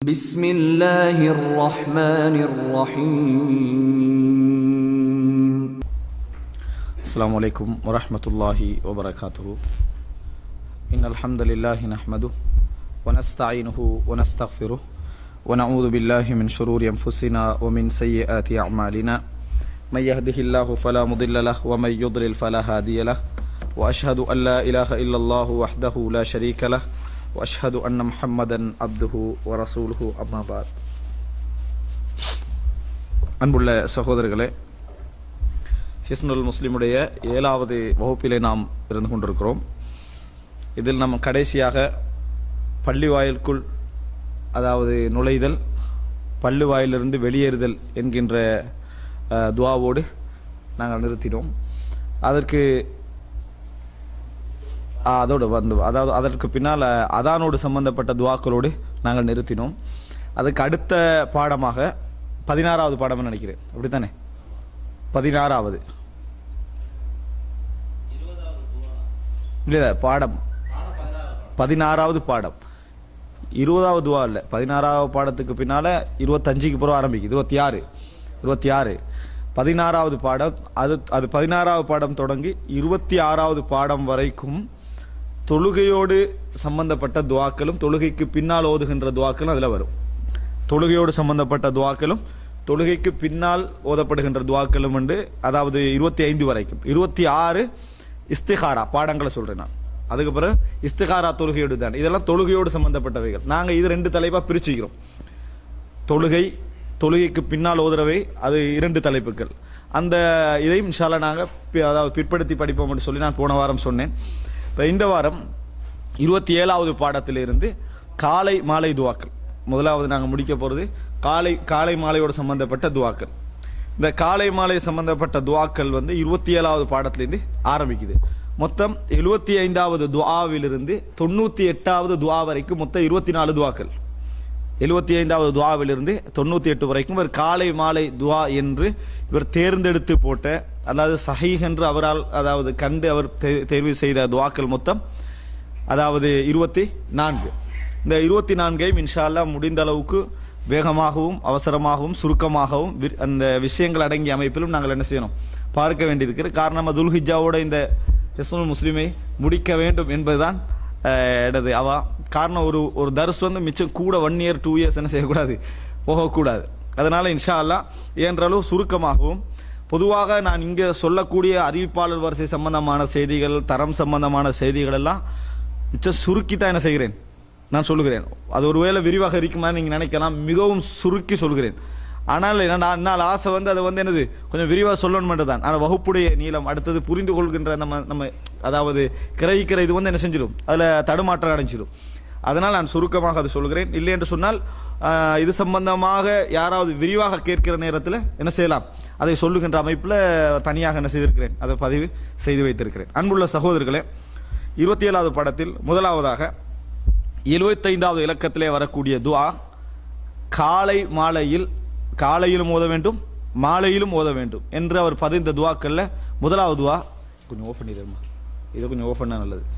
بسم الله الرحمن الرحيم السلام عليكم ورحمة الله وبركاته إن الحمد لله نحمده ونستعينه ونستغفره ونعوذ بالله من شرور أنفسنا ومن سيئات أعمالنا من يهده الله فلا مضل له ومن يضلل فلا هادي له وأشهد أن لا إله إلا الله وحده لا شريك له وأشهد أن محمدا عبده ورسوله أما بعد அன்புள்ள சகோதரர்களே ஹிஸ்னுல் முஸ்லிமுடைய ஏழாவது வகுப்பிலே நாம் இருந்து கொண்டிருக்கிறோம் இதில் நம்ம கடைசியாக பள்ளி வாயிலுக்குள் அதாவது நுழைதல் பள்ளி வாயிலிருந்து வெளியேறுதல் என்கின்ற அஹ், துவாவோடு நாங்கள் நிறுத்தினோம் அதற்கு ஆஹ், அதோடு வந்து அதாவது அதற்கு பின்னால் அதானோடு சம்பந்தப்பட்ட துவாக்களோடு நாங்கள் நிறுத்தினோம் அதுக்கு அடுத்த பாடமாக பதினாறாவது பாடம்னு நினைக்கிறேன் அப்படித்தானே பதினாறாவது இல்ல இல்ல, பாடம் பதினாறாவது பாடம் இருபதாவது துவா இல்ல பதினாறாவது பாடத்துக்கு பின்னால இருபத்தஞ்சுக்கு பிறகு ஆரம்பிக்குது இருபத்தி ஆறு இருபத்தி ஆறு பதினாறாவது பாடம் அது அது பதினாறாவது பாடம் தொடங்கி இருபத்தி ஆறாவது பாடம் வரைக்கும் தொழுகையோடு சம்பந்தப்பட்ட துவாக்களும் தொழுகைக்கு பின்னால் ஓதுகின்ற துவாக்களும் அதுல வரும் தொழுகையோடு சம்பந்தப்பட்ட துவாக்களும் தொழுகைக்கு பின்னால் ஓதப்படுகின்ற துவாக்களும் உண்டு அதாவது இருபத்தி ஐந்து வரைக்கும் இருபத்தி ஆறு இஸ்திகாரா பாடங்களை சொல்றேன் நான் அதுக்கு பிறகு இஸ்திகாரா தொழுகையோடு தான் இதெல்லாம் தொழுகையோடு சம்பந்தப்பட்டவைகள் நாங்க இது ரெண்டு தலைப்பா பிரிச்சுக்கிறோம் தொழுகை தொழுகைக்கு பின்னால் ஓதுறவை அது இரண்டு தலைப்புகள் அந்த இதையும் இன்ஷால்லா நாங்க பி- அதாவது பிற்படுத்தி படிப்போம்னு சொல்லி நான் போன வாரம் சொன்னேன் இப்போ இந்த வாரம் இருபத்தி ஏழாவது பாடத்திலிருந்து காலை மாலை துவாக்கள் முதலாவது நாங்கள் முடிக்க போகிறது காலை காலை மாலையோடு சம்பந்தப்பட்ட துவாக்கள் இந்த காலை மாலை சம்பந்தப்பட்ட துவாக்கள் வந்து இருபத்தி ஏழாவது பாடத்திலிருந்து ஆரம்பிக்குது மொத்தம் எழுபத்தி ஐந்தாவது துவாவிலிருந்து தொண்ணூத்தி எட்டாவது துவா வரைக்கும் மொத்தம் இருபத்தி நாலு துவாக்கள் எழுபத்தி ஐந்தாவது துவாவிலிருந்து தொண்ணூத்தி எட்டு வரைக்கும் இவர் காலை மாலை துவா என்று இவர் தேர்ந்தெடுத்து போட்ட அதாவது சஹீஹ் என்று அவரால் அதாவது கண்டு அவர் தே- தேர்வு செய்த துவாக்கள் மொத்தம் அதாவது இருபத்தி நான்கு இந்த இருபத்தி நான்கையும் இன்ஷா அல்லாஹ் முடிந்த அளவுக்கு வேகமாகவும் அவசரமாகவும் சுருக்கமாகவும் வி- அந்த விஷயங்கள் அடங்கிய அமைப்பிலும் நாங்கள் என்ன செய்யணும் பார்க்க வேண்டியிருக்கிறது காரணம் துல்ஹிஜாவோட இந்த ஹிஸ்னுல் முஸ்லிமை முடிக்க வேண்டும் என்பதுதான் அஹ், எனது அவா காரணம் ஒரு ஒரு தர்ஸ் வந்து மிச்சம் கூட ஒன் இயர் டூ இயர்ஸ் என்ன செய்யக்கூடாது போகக்கூடாது அதனால இன்ஷா அல்லாஹ் இயன்ற அளவு சுருக்கமாகவும் பொதுவாக நான் இங்கே சொல்லக்கூடிய அறிவிப்பாளர் வரிசை சம்பந்தமான செய்திகள் தரம் சம்பந்தமான செய்திகள் எல்லாம் மிச்சம் சுருக்கி தான் என்ன செய்கிறேன் நான் சொல்லுகிறேன் அது ஒருவேளை விரிவாக இருக்குமா நீங்க நினைக்கலாம் மிகவும் சுருக்கி சொல்கிறேன் ஆனால் என்ன நான் என்னால் ஆசை வந்து அதை வந்து என்னது கொஞ்சம் விரிவாக சொல்லணும் தான் ஆனால் வகுப்புடைய நீளம் அடுத்தது புரிந்து கொள்கின்ற நம்ம நம்ம அதாவது கிரகிக்கிற இது வந்து என்ன செஞ்சிடும் அதில் தடுமாற்றம் அடைஞ்சிடும் அதனால் நான் சுருக்கமாக அதை சொல்கிறேன் இல்லை என்று சொன்னால் ஆஹ், இது சம்பந்தமாக யாராவது விரிவாக கேட்கிற நேரத்தில் என்ன செய்யலாம் அதை சொல்லுகின்ற அமைப்பில் தனியாக என்ன செய்திருக்கிறேன் அதை பதிவு செய்து வைத்திருக்கிறேன் அன்புள்ள சகோதரர்களே இருபத்தி ஏழாவது படத்தில் முதலாவதாக எழுபத்தைந்தாவது இலக்கத்திலே வரக்கூடிய துஆ காலை மாலையில் காலையிலும் ஓத வேண்டும் மாலையிலும் ஓத வேண்டும் என்று அவர் பதிந்த துவாக்கள்ல முதலாவது துவா கொஞ்சம் ஓஃப் பண்ணிடுமா இதை கொஞ்சம் ஓஃப் பண்ணா நல்லது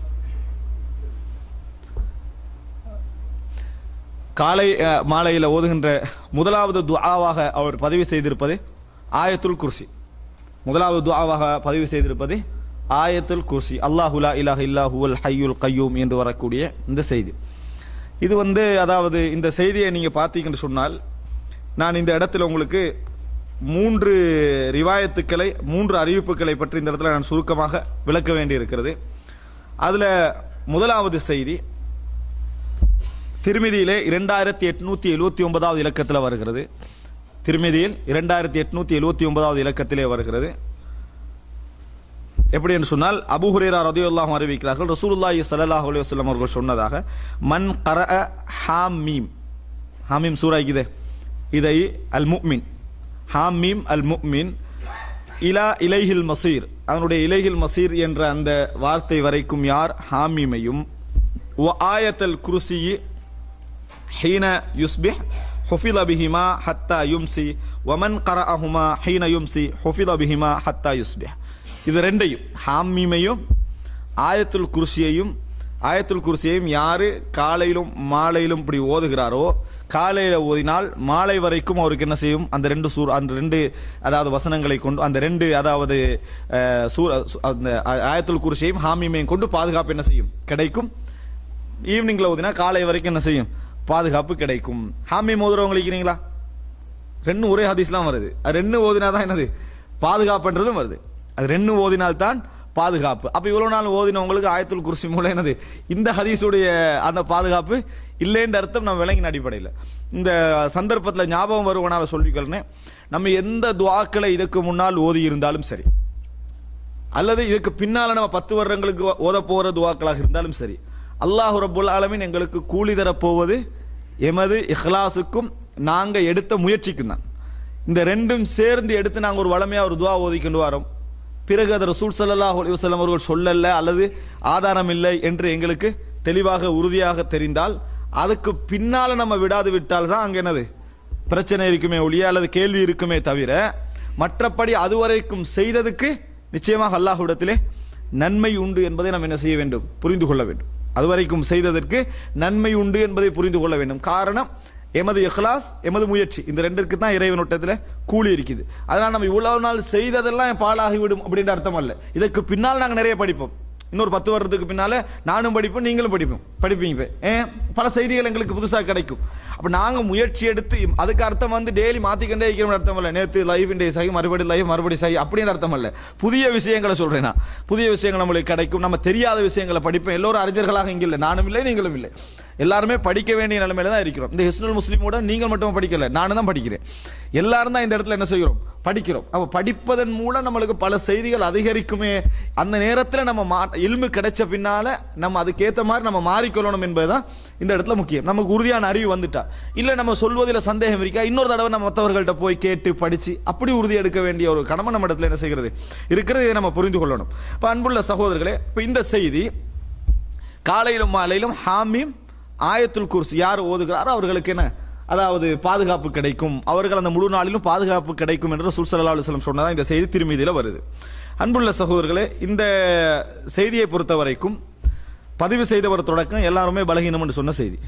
காலை அஹ், மாலையில் ஓதுகின்ற முதலாவது துஆவாக அவர் பதிவு செய்திருப்பது ஆயத்துல் குர்சி முதலாவது துஆவாக பதிவு செய்திருப்பது ஆயத்துல் குர்சி அல்லாஹு லா இலாஹ இல்லா ஹுவல் ஹய்யுல் கய்யூம் என்று வரக்கூடிய இந்த செய்தி இது வந்து அதாவது இந்த செய்தியை நீங்க பார்த்தீங்கன்னு சொன்னால் நான் இந்த இடத்துல உங்களுக்கு மூன்று ரிவாயத்துக்களை மூன்று அறிவிப்புகளை பற்றி இந்த இடத்துல நான் சுருக்கமாக விளக்க வேண்டி இருக்கிறது அதுல முதலாவது செய்தி திருமதியிலே இரண்டாயிரத்தி எட்நூத்தி எழுவத்தி ஒன்பதாவது இலக்கத்தில் வருகிறது திருமதியில் இரண்டாயிரத்தி எட்நூத்தி எழுவத்தி ஒன்பதாவது இலக்கத்திலே வருகிறது எப்படி என்று சொன்னால் அபு ஹுரேரா ரதியுல்லாஹ் அறிவிக்கிறார்கள் ரசூலுல்லாஹி ஸல்லல்லாஹு அலைஹி வஸல்லம் அவர்கள் சொன்னதாக மன் கரஅ ஹாமீம் ஹாமீம் சூரா இதே இதை அல் முக்மின் ஹாமீம் அல் முக்மின் இலா இலைஹில் மசீர் அதனுடைய இலைஹில் மசீர் என்ற அந்த வார்த்தை வரைக்கும் யார் ஹாமீமையும் வ ஆயத்தல் குருசி حين يصبح حفظ بهما حتى يمسي ومن قرأهما حين يمسي حفظ بهما حتى يصبح இது ரெண்டையும் ஹாமீமையும் ஆயத்துல் குர்சியையும் ஆயத்துல் குர்சியையும் யாரு காலையிலும் மாலையிலும் இப்படி ஓதுகிறாரோ காலையில ஓதினால் மாலை வரைக்கும் அவருக்கு என்ன செய்யும் அந்த ரெண்டு சூர் அந்த ரெண்டு அதாவது வசனங்களை கொண்டு அந்த ரெண்டு அதாவது அஹ், சூர சு- அந்த ஆ- ஆயத்துல் குர்சியையும் ஹாமிமையும் கொண்டு பாதுகாப்பு என்ன செய்யும் கிடைக்கும் ஈவினிங்ல ஓதினா காலை வரைக்கும் என்ன செய்யும் பாதுகாப்பு கிடைக்கும் ஹாமி மோதுறவங்க இருக்கிறீங்களா ரெண்டும் ஒரே ஹதீஸ்லாம் வருது அது ரெண்டு ஓதினா தான் என்னது பாதுகாப்புன்றதும் வருது அது ரெண்டு ஓதினால் தான் பாதுகாப்பு அப்ப இவ்வளவு நாள் ஓதினவங்களுக்கு ஆயத்துல் குர்சி மூலம் என்னது இந்த ஹதீஸுடைய அந்த பாதுகாப்பு இல்லைன்ற அர்த்தம் நம்ம விளங்கின அடிப்படையில் இந்த சந்தர்ப்பத்தில் ஞாபகம் வருவனால சொல்லிக்கிறேன் நம்ம எந்த துவாக்களை இதுக்கு முன்னால் ஓதி இருந்தாலும் சரி அல்லது இதுக்கு பின்னால நம்ம பத்து வருடங்களுக்கு ஓத போற துவாக்களாக இருந்தாலும் சரி அல்லாஹ் ரப்புல் ஆலமீன் எங்களுக்கு கூலி தரப் போவது எமது இஹ்லாஸுக்கும் நாங்க எடுத்த முயற்சிக்கும் தான் இந்த ரெண்டும் சேர்ந்து எடுத்து நாங்க ஒரு வளமையா ஒரு துவா ஓதிக்கொண்டு வரோம் பிறகு அதை ரசூல் ஸல்லல்லாஹு அலைஹி வஸல்லம் அவர்கள் சொல்லல அல்லது ஆதாரம் இல்லை என்று எங்களுக்கு தெளிவாக உறுதியாக தெரிந்தால் அதுக்கு பின்னால நம்ம விடாது விட்டால் தான் அங்க என்னது பிரச்சனை இருக்குமே ஒழிய அல்லது கேள்வி இருக்குமே தவிர மற்றபடி அதுவரைக்கும் செய்ததுக்கு நிச்சயமாக அல்லாஹ்விடத்திலே நன்மை உண்டு என்பதை நாம் என்ன செய்ய வேண்டும் புரிந்து கொள்ள வேண்டும் அதுவரைக்கும் செய்ததற்கு நன்மை உண்டு என்பதை புரிந்து கொள்ள வேண்டும் காரணம் எமது இஹ்லாஸ் எமது முயற்சி இந்த ரெண்டிற்கு தான் இறைவனோட்டத்தில் கூலி இருக்குது அதனால் நம்ம இவ்வளவு நாள் செய்ததெல்லாம் பாழாகிவிடும் அப்படின்ற அர்த்தம் அல்ல இதற்கு பின்னால் நாங்கள் நிறைய படிப்போம் இன்னொரு பத்து வருடத்துக்கு பின்னால நானும் படிப்போம் நீங்களும் படிப்போம் படிப்பீங்க இப்ப. ஏன் பல செய்திகள் எங்களுக்கு புதுசா கிடைக்கும் அப்ப நாங்க முயற்சி எடுத்து அதுக்கு அர்த்தம் வந்து டெய்லி மாத்திக்கிட்டே இருக்கிறோம் அர்த்தம் இல்ல நேத்து லைவ் டே சகி மறுபடி லைவ் மறுபடி சகி அப்படின்னு அர்த்தம் இல்ல புதிய விஷயங்களை சொல்றேன் நான் புதிய விஷயங்கள் நம்மளுக்கு கிடைக்கும் நம்ம தெரியாத விஷயங்களை படிப்போம் எல்லோரும் அறிஞர்களாக இங்க இல்லை நானும் இல்லை நீங்களும் இல்லை எல்லாருமே படிக்க வேண்டிய நிலைமையில தான் இருக்கிறோம் இந்த ஹிஸ்னுல் முஸ்லீமோட நீங்கள் மட்டும் படிக்கல நானும் தான் படிக்கிறேன் எல்லாரும் தான் இந்த இடத்துல என்ன செய்கிறோம் படிக்கிறோம் அப்ப படிப்பதன் மூலம் நம்மளுக்கு பல செய்திகள் அதிகரிக்குமே அந்த நேரத்தில் நம்ம மா இல்மு கிடைச்ச பின்னால நம்ம அதுக்கேற்ற மாதிரி நம்ம மாறிக்கொள்ளணும் என்பதுதான் இந்த இடத்துல முக்கியம் நமக்கு உறுதியான அறிவு வந்துட்டா இல்ல நம்ம சொல்வதில் சந்தேகம் இருக்கா இன்னொரு தடவை நம்ம மற்றவர்கள்ட்ட போய் கேட்டு படிச்சு அப்படி உறுதி எடுக்க வேண்டிய ஒரு கடமை நம்ம இடத்துல என்ன செய்கிறது இருக்கிறது இதை நம்ம புரிந்து கொள்ளணும் இப்ப அன்புள்ள சகோதரர்களே இப்ப இந்த செய்தி காலையிலும் மாலையிலும் ஹாமீம் ஆயத்துல் குர்ஸ் யார் ஓதுகிறாரோ அவர்களுக்கு என்ன அதாவது பாதுகாப்பு கிடைக்கும் அவர்கள் அந்த முழு நாளிலும் பாதுகாப்பு கிடைக்கும் என்று ரசூல் ஸல்லல்லாஹு அலைஹி வஸல்லம் சொன்னதா இந்த செய்தி திருமீதியில வருது அன்புள்ள சகோதரர்களே இந்த செய்தியை பொறுத்த வரைக்கும் பதிவு செய்தவர் தொடக்கம் எல்லாருமே பலகீனம் என்று சொன்ன செய்தி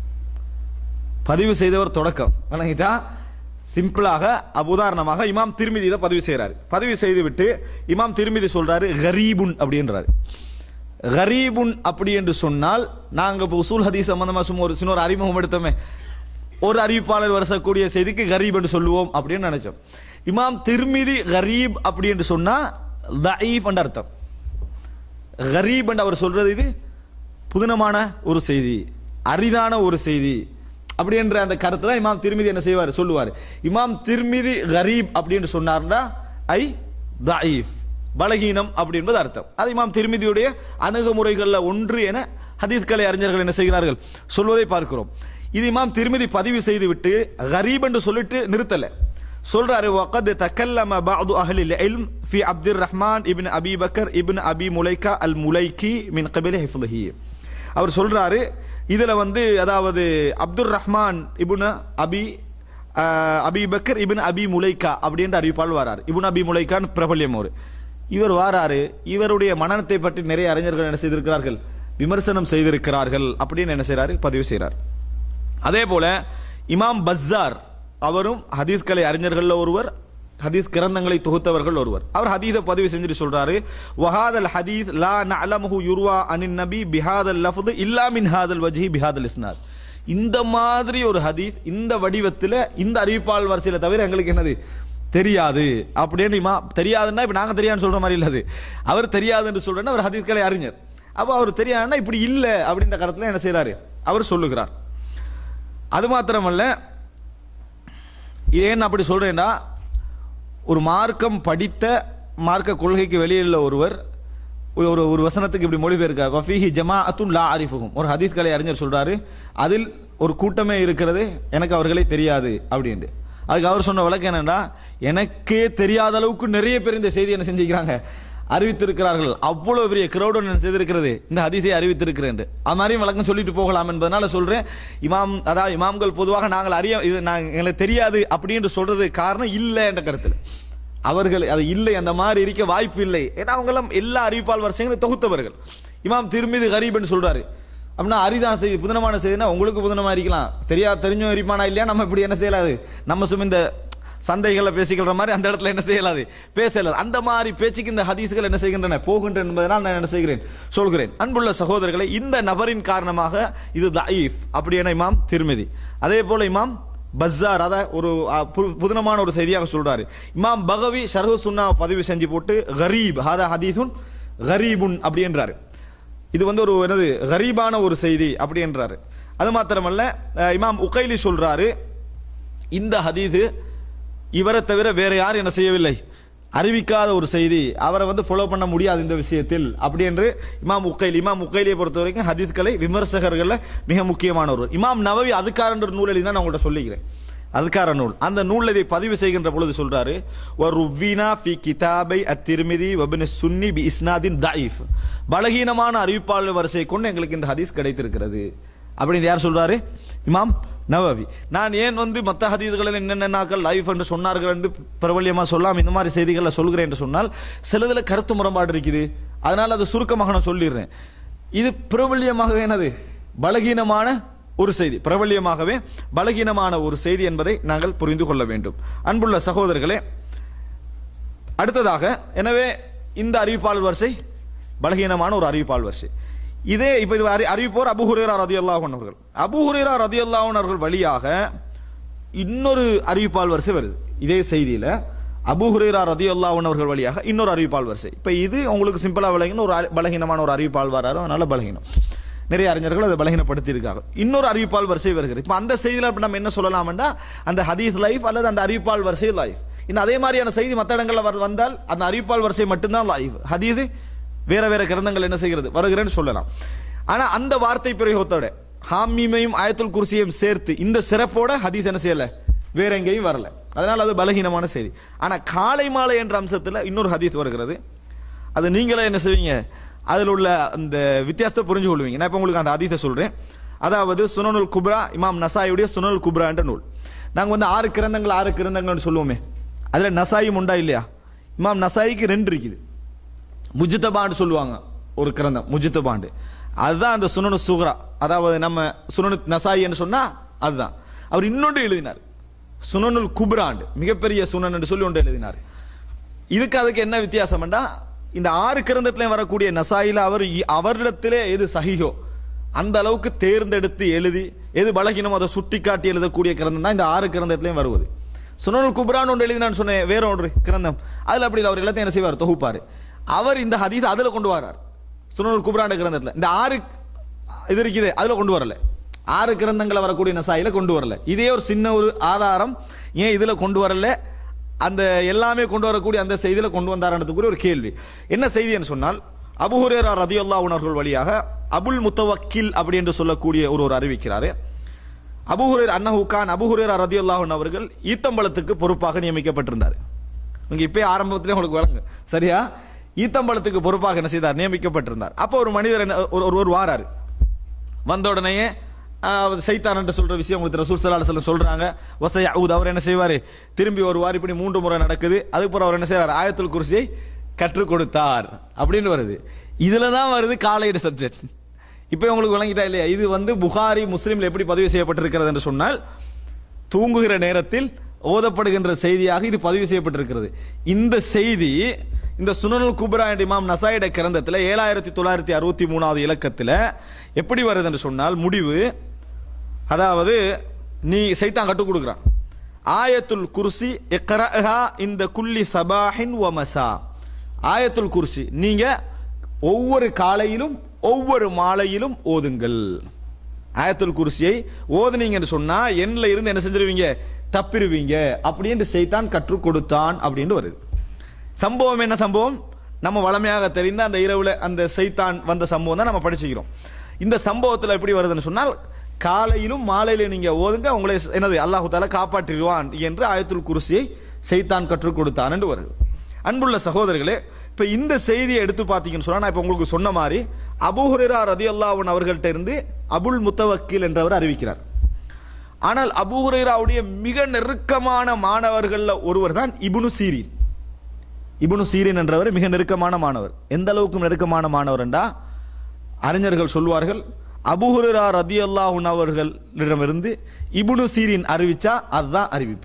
பதிவு செய்தவர் தொடக்கம் விளங்கிட்டா சிம்பிளாக அப்ப உதாரணமாக இமாம் திருமிதி இதை பதிவு செய்கிறாரு பதிவு செய்து விட்டு இமாம் திருமிதி சொல்றாரு கரீபுன் அப்படின்றாரு கரீபுன் அப்படி என்று சொன்னால் நாங்க இப்போ உசூல் ஹதீஸ் சம்பந்தமா சும்மா ஒரு சின்ன ஒரு அறிமுகம் எடுத்தோமே ஒரு அறிவிப்பாளர் வரக்கூடிய செய்திக்கு கரீப் என்று சொல்லுவோம் அப்படின்னு நினைச்சோம் இமாம் திருமிதி கரீப் அப்படி என்று சொன்னா தஈப் என்ற அர்த்தம் கரீப் என்று அவர் சொல்றது இது புதினமான ஒரு செய்தி அரிதான ஒரு செய்தி அப்படி என்ற அந்த கருத்தை தான் இமாம் திருமிதி என்ன செய்வார் சொல்லுவார் இமாம் திருமிதி கரீப் அப்படின்னு சொன்னார்னா ஐ தஈஃப் பலகீனம் அப்படி என்பது அர்த்தம் அது இமாம் திருமிதியுடைய அணுகுமுறைகள்ல ஒன்று என ஹதீஸ் கலை அறிஞர்கள் என்ன செய்கிறார்கள் சொல்வதை பார்க்கிறோம் இது இமாம் திருமிதி பதிவு செய்து விட்டு கரீப் என்று சொல்லிட்டு நிறுத்தல சொல்றாரு وقد تكلم بعض اهل العلم في عبد الرحمن ابن ابي بكر ابن ابي مليكه المليكي من قبل حفظه அவர் சொல்றாரு இதுல வந்து அதாவது அப்துல் ரஹ்மான் இப்னு அபி ஆஹ், Abi Bakr ibn Abi Mulaika அப்படின்ற அறிவிப்பால் வராரு இப்னு அபி முலைக்கான் பிரபல்யம் ஒரு இவர் வாராரு இவருடைய மனநத்தை பற்றி நிறைய அறிஞர்கள் என்ன செய்திருக்கிறார்கள் விமர்சனம் செய்திருக்கிறார்கள் அப்படின்னு என்ன செய்றாரு பதிவு செய்றார் அதே போல இமாம் பஸ்ஸார் அவரும் ஹதீஸ் கலை அறிஞர்கள்ல ஒருவர் ஹதீஸ் கிரந்தங்களை தொகுத்தவர்கள் ஒருவர் அவர் ஹதீஸை பதிவு செஞ்சுட்டு சொல்றாரு வஹாதல் ஹதீஸ் லா நஅலமுஹு யுர்வா அனின் நபி பிஹாதல் லஃப்து இல்லா மின் ஹாதல் வஜ்ஹி பிஹாதல் இஸ்னாத் இந்த மாதிரி ஒரு ஹதீஸ் இந்த வடிவத்தில் இந்த அறிவிப்பாளர் வரிசையில தவிர எங்களுக்கு என்னது தெரியாது அப்படின்னு இமா தெரியாதுன்னா இப்ப நாங்க தெரியாதுன்னு சொல்ற மாதிரி இல்லது அவர் தெரியாதுன்னு சொல்றேன்னா அவர் ஹதீஸ் கலை அறிஞர் அப்ப அவர் தெரியாதுன்னா இப்படி இல்ல அப்படின்ற கருத்துல என்ன செய்றாரு அவர் சொல்லுகிறார் அது மாத்திரமல்ல ஏன் அப்படி சொல்றேன்னா ஒரு மார்க்கம் படித்த மார்க்க கொள்கைக்கு வெளியில் ஒருவர் ஒரு ஒரு வசனத்துக்கு இப்படி மொழிபெயர்க்க வஃபீஹி ஜமாஅத்துன் லா அரிஃபுகும் ஒரு ஹதீஸ் கலை அறிஞர் சொல்றாரு அதில் ஒரு கூட்டமே இருக்கிறது எனக்கு அவர்களே தெரியாது அப்படின்ட்டு அதுக்கு அவர் சொன்ன விளக்கம் என்னன்னா எனக்கே தெரியாத அளவுக்கு நிறைய பேர் இந்த செய்தி என்ன செஞ்சுக்கிறாங்க அறிவித்திருக்கிறார்கள் அவ்வளவு பெரிய கிரௌடன் என்ன செய்திருக்கிறது இந்த ஹதீஸை அறிவித்திருக்கிறேன் அது மாதிரியும் விளக்கம் சொல்லிட்டு போகலாம் என்பதனால சொல்றேன் இமாம் அதாவது இமாம்கள் பொதுவாக நாங்கள் அறிய இது நாங்க எங்களுக்கு தெரியாது அப்படின்னு சொல்றது காரணம் இல்லை என்ற கருத்தில் அவர்கள் அது இல்லை அந்த மாதிரி இருக்க வாய்ப்பு இல்லை ஏன்னா அவங்க எல்லாம் எல்லா அறிவிப்பால் வரிசைகளும் தொகுத்தவர்கள் இமாம் திருமிது கரீப்னு சொல்றாரு அப்படின்னா அரிதான செய்தி புதனமான செய்தினா உங்களுக்கு புதனமா இருக்கலாம் தெரியா தெரிஞ்சும் இருப்பானா இல்லையா நம்ம இப்படி என்ன செய்யலாது நம்ம சும்மா இந்த சந்தைகளை பேசிக்கிற மாதிரி அந்த இடத்துல என்ன செய்யலாது பேசலாது அந்த மாதிரி பேச்சுக்கு இந்த ஹதீஸ்கள் என்ன செய்கின்றன போகின்றன என்பதனால் நான் என்ன செய்கிறேன் சொல்கிறேன் அன்புள்ள சகோதரர்களை இந்த நபரின் காரணமாக இது தயீஃப் அப்படி என இமாம் திருமதி அதே போல இமாம் பஸ்ஸார் அத ஒரு அ, பு- புதினமான ஒரு செய்தியாக சொல்றாரு இமாம் பகவி ஷர்ஹு சுன்னா பதிவு செஞ்சு போட்டு கரீப் ஹாதா ஹதீசுன் கரீபுன் அப்படி என்றாரு இது வந்து ஒரு என்னது கரீபான ஒரு செய்தி அப்படி என்றாரு அது மாத்திரமல்ல அஹ், இமாம் உகைலி சொல்றாரு இந்த ஹதீது இவரை தவிர வேற யாரும் என்ன செய்யவில்லை அறிவிக்காத ஒரு செய்தி அவரை வந்து ஃபாலோ பண்ண முடியாது இந்த விஷயத்தில் அப்படி என்று இமாம் உக்கைல் இமாம் உக்கைலியை பொறுத்த வரைக்கும் ஹதீஸ்களை விமர்சகர்கள்ல மிக முக்கியமானவர் இமாம் நவவி அதுக்காரன்ற ஒரு நூல் எழுதி நான் உங்கள்கிட்ட சொல்லிக்கிறேன் அதுக்கார நூல் அந்த நூல் இதை பதிவு செய்கின்ற பொழுது சொல்றாரு வருவினா ஃபி கிதாபை அத்திருமிதி வபின் சுன்னி பி இஸ்னாதின் தஈஃப் பலகீனமான அறிவிப்பாளர் வரிசை கொண்டு எங்களுக்கு இந்த ஹதீஸ் கிடைத்திருக்கிறது அப்படின்னு யார் சொல்றாரு இமாம் நவவி நான் ஏன் வந்து மத்த ஹதீதுகளில் என்னென்னாக்கள் லைஃப் என்று சொன்னார்கள் என்று பிரபல்யமா சொல்லாம் இந்த மாதிரி செய்திகளை சொல்கிறேன் என்று சொன்னால் சிலதுல கருத்து முரண்பாடு இருக்குது அதனால அது சுருக்கமாக நான் சொல்லிடுறேன் இது பிரபல்யமாகவே என்னது பலகீனமான ஒரு செய்தி பிரபல்யமாகவே பலகீனமான ஒரு செய்தி என்பதை நாங்கள் புரிந்து கொள்ள வேண்டும் அன்புள்ள சகோதரர்களே அடுத்ததாக எனவே இந்த அறிவிப்பாளர் வரிசை பலகீனமான ஒரு அறிவிப்பாளர் வரிசை இதே இப்ப இது அறி- அறிவிப்போர் அபு ஹுரேரா ரதியல்லாஹு அவர்கள் அபு ஹுரேரா ரதியல்லாஹு அவர்கள் வழியாக இன்னொரு அறிவிப்பால் வரிசை வருது இதே செய்தியில அபு ஹுரேரா ரதியல்லாஹு அவர்கள் வழியாக இன்னொரு அறிவிப்பால் வரிசை இப்ப இது உங்களுக்கு சிம்பிளா விளங்கின ஒரு அ- பலகீனமான ஒரு அறிவிப்பால் வராரு அதனால பலகீனம் நிறைய அறிஞர்கள் அதை பலகீனப்படுத்தி இருக்காங்க இன்னொரு அறிவிப்பால் வரிசை வருகிறது இப்ப அந்த செய்தியில இப்ப நம்ம என்ன சொல்லலாம்னா அந்த ஹதீஸ் லைஃப் அல்லது அந்த அறிவிப்பால் வரிசை லைஃப் இன்னும் அதே மாதிரியான செய்தி மற்ற இடங்கள்ல வர- வந்தால் அந்த அறிவிப்பால் வரிசை மட்டும்தான் லைஃப் ஹதீது வேற வேற கிரந்தங்கள் என்ன செய்கிறது வருகிறேன்னு சொல்லலாம் ஆனா அந்த வார்த்தை பிரயோகத்தோட ஹாமீமையும் ஆயத்துல் குர்சியையும் சேர்த்து இந்த சிறப்போட ஹதீஸ் என்ன செய்யல வேற எங்கேயும் வரல அதனால அது பலகீனமான செய்தி ஆனா காலை மாலை என்ற அம்சத்துல இன்னொரு ஹதீஸ் வருகிறது அது நீங்களே என்ன செய்வீங்க அதில் உள்ள அந்த வித்தியாசத்தை புரிஞ்சு கொள்வீங்க நான் இப்போ உங்களுக்கு அந்த ஹதீஸை சொல்றேன் அதாவது சுனனுல் குப்ரா இமாம் நசாயுடைய சுனனுல் குப்ரா என்ற நூல் நாங்க வந்து ஆறு கிரந்தங்கள் ஆறு கிரந்தங்கள்னு சொல்லுவோமே அதுல நசாயும் உண்டா இல்லையா இமாம் நசாயிக்கு ரெண்டு இருக்குது முஜித்தபாண்டு சொல்லுவாங்க ஒரு கிரந்தம் முஜித்தபாண்டு அதுதான் அந்த சுனனு சுக்ரா அதாவது நம்ம சுனனு நசாயின்னு சொன்னா அதுதான் அவர் இன்னொன்று எழுதினார் சுனனுல் குப்ராண்டு மிகப்பெரிய சுனன் என்று சொல்லி ஒன்று எழுதினார் இதுக்கு அதுக்கு என்ன வித்தியாசம்டா இந்த ஆறு கிரந்தத்திலையும் வரக்கூடிய நசாயில அவர் இ- அவரிடத்திலே எது சகிஹோ அந்த அளவுக்கு தேர்ந்தெடுத்து எழுதி எது பலகீனமோ அதை சுட்டி காட்டி எழுதக்கூடிய கிரந்தம் தான் இந்த ஆறு கிரந்தத்திலையும் வருவது சுனனுல் குப்ரான் ஒன்று எழுதி நான் சொன்னேன் வேற ஒன்று கிரந்தம் அதுல அப்படி இல்ல, அவர் எல்லாத்தையும் என்ன செய்வார் தொகுப்பாரு அவர் இந்த ஹதீஸ் அதுல கொண்டு வரார் சுனனுல் குப்ரான் கிரந்தத்துல இந்த ஆறு இது இருக்குது அதுல கொண்டு வரல ஆறு கிரந்தங்களை வரக்கூடிய நசாயில கொண்டு வரல இதே ஒரு சின்ன ஒரு ஆதாரம் ஏன் இதுல கொண்டு வரல அந்த எல்லாமே கொண்டு வரக்கூடிய அந்த செய்தியில கொண்டு வந்தாரன்றதுக்குரிய ஒரு கேள்வி என்ன செய்தின்னு சொன்னால் அபு ஹுரேரா ரதியுல்லாஹு அவர்கள் வழியாக அபுல் முத்தவக்கில் அப்படி என்று சொல்லக்கூடிய ஒரு ஒரு அறிவிக்கிறாரு அபு ஹுரேர் அன்னஹு கான் அபு ஹுரேரா ரதியுல்லாஹு அவர்கள் ஈத்தம்பலத்துக்கு பொறுப்பாக நியமிக்கப்பட்டிருந்தார் இங்க இப்பயே ஆரம்பத்திலே உங்களுக்கு வழங்க சரியா ஈத்தம்பலத்துக்கு பொறுப்பாக என்ன செய்தார் நியமிக்கப்பட்டிருந்தார் அப்போ ஒரு மனிதர் என்ன- ஒரு ஒருவர் வாராரு வந்த உடனேயே ஆஹ், சைத்தான் என்று சொல்ற விஷயம் உங்களுக்கு ரசூல் சல்லா அலுவலம் சொல்றாங்க வசை அவுத் அவர் என்ன செய்வாரு திரும்பி வருவார் இப்படி மூன்று முறை நடக்குது அதுக்கப்புறம் அவர் என்ன செய்வார் ஆயத்துல் குர்சியை கற்றுக் கொடுத்தார் அப்படின்னு வருது இதுல தான் வருது காலையிட சப்ஜெக்ட் இப்போ உங்களுக்கு விளங்கிட்டா இல்லையா இது வந்து புகாரி முஸ்லீம்ல எப்படி பதிவு செய்யப்பட்டிருக்கிறது என்று சொன்னால் தூங்குகிற நேரத்தில் ஓதப்படுகின்ற செய்தியாக இது பதிவு செய்யப்பட்டிருக்கிறது இந்த செய்தி இந்த சுனனுல் குப்ரா என்ற இமாம் நசாயிட கிரந்தத்தில் ஏழாயிரத்தி தொள்ளாயிரத்தி அறுபத்தி மூணாவது இலக்கத்தில் எப்படி வருது என்று சொன்னால் முடிவு அதாவது நீ சைத்தான் கற்றுக் கொடுக்குறான் ஆயத்துல் குர்சி இக்ரஹா இந்த குல்லி சபாஹின் வ மசா ஆயத்துல் குர்சி நீங்க ஒவ்வொரு காலையிலும் ஒவ்வொரு மாலையிலும் ஓதுங்கள் ஆயத்துல் குர்சியை ஓதுனீங்கன்னு சொன்னா எண்ணில் இருந்து என்ன செஞ்சிருவீங்க தப்பிருவீங்க அப்படின்னு சைத்தான் கற்றுக் கொடுத்தான் அப்படின்னு வருது சம்பவம் என்ன சம்பவம் நம்ம வளமையாக தெரிந்த அந்த இரவுல அந்த சைத்தான் வந்த சம்பவம் தான் நம்ம படிச்சுக்கிறோம் இந்த சம்பவத்துல எப்படி வருதுன்னு சொன்னால் காலையிலும் மாலையில நீங்க ஓதுங்க உங்களை என்னது அல்லாஹு தாலா காப்பாற்றிடுவான் என்று ஆயத்துல் குருசியை சைத்தான் கற்றுக் கொடுத்தான் என்று வருது அன்புள்ள சகோதரர்களே இப்ப இந்த செய்தியை எடுத்து பார்த்தீங்கன்னு சொன்னா நான் இப்ப உங்களுக்கு சொன்ன மாதிரி அபூ ஹுரைரா ரதியல்லாஹு அவர்கள்ட்ட இருந்து அபுல் முத்தவக்கில் என்றவர் அறிவிக்கிறார் ஆனால் அபூ ஹுரைராவுடைய மிக நெருக்கமான மாணவர்கள்ல ஒருவர் தான் இப்னு சீரின் இப்னு சீரின் என்றவர் மிக நெருக்கமான மாணவர் எந்த அளவுக்கு நெருக்கமான மாணவர் என்றா அறிஞர்கள் சொல்வார்கள் அபுஹுரா ரதி அல்லாஹுன் அவர்களிடமிருந்து இப்னு சீரின் அறிவிச்சா அதுதான் அறிவிப்பு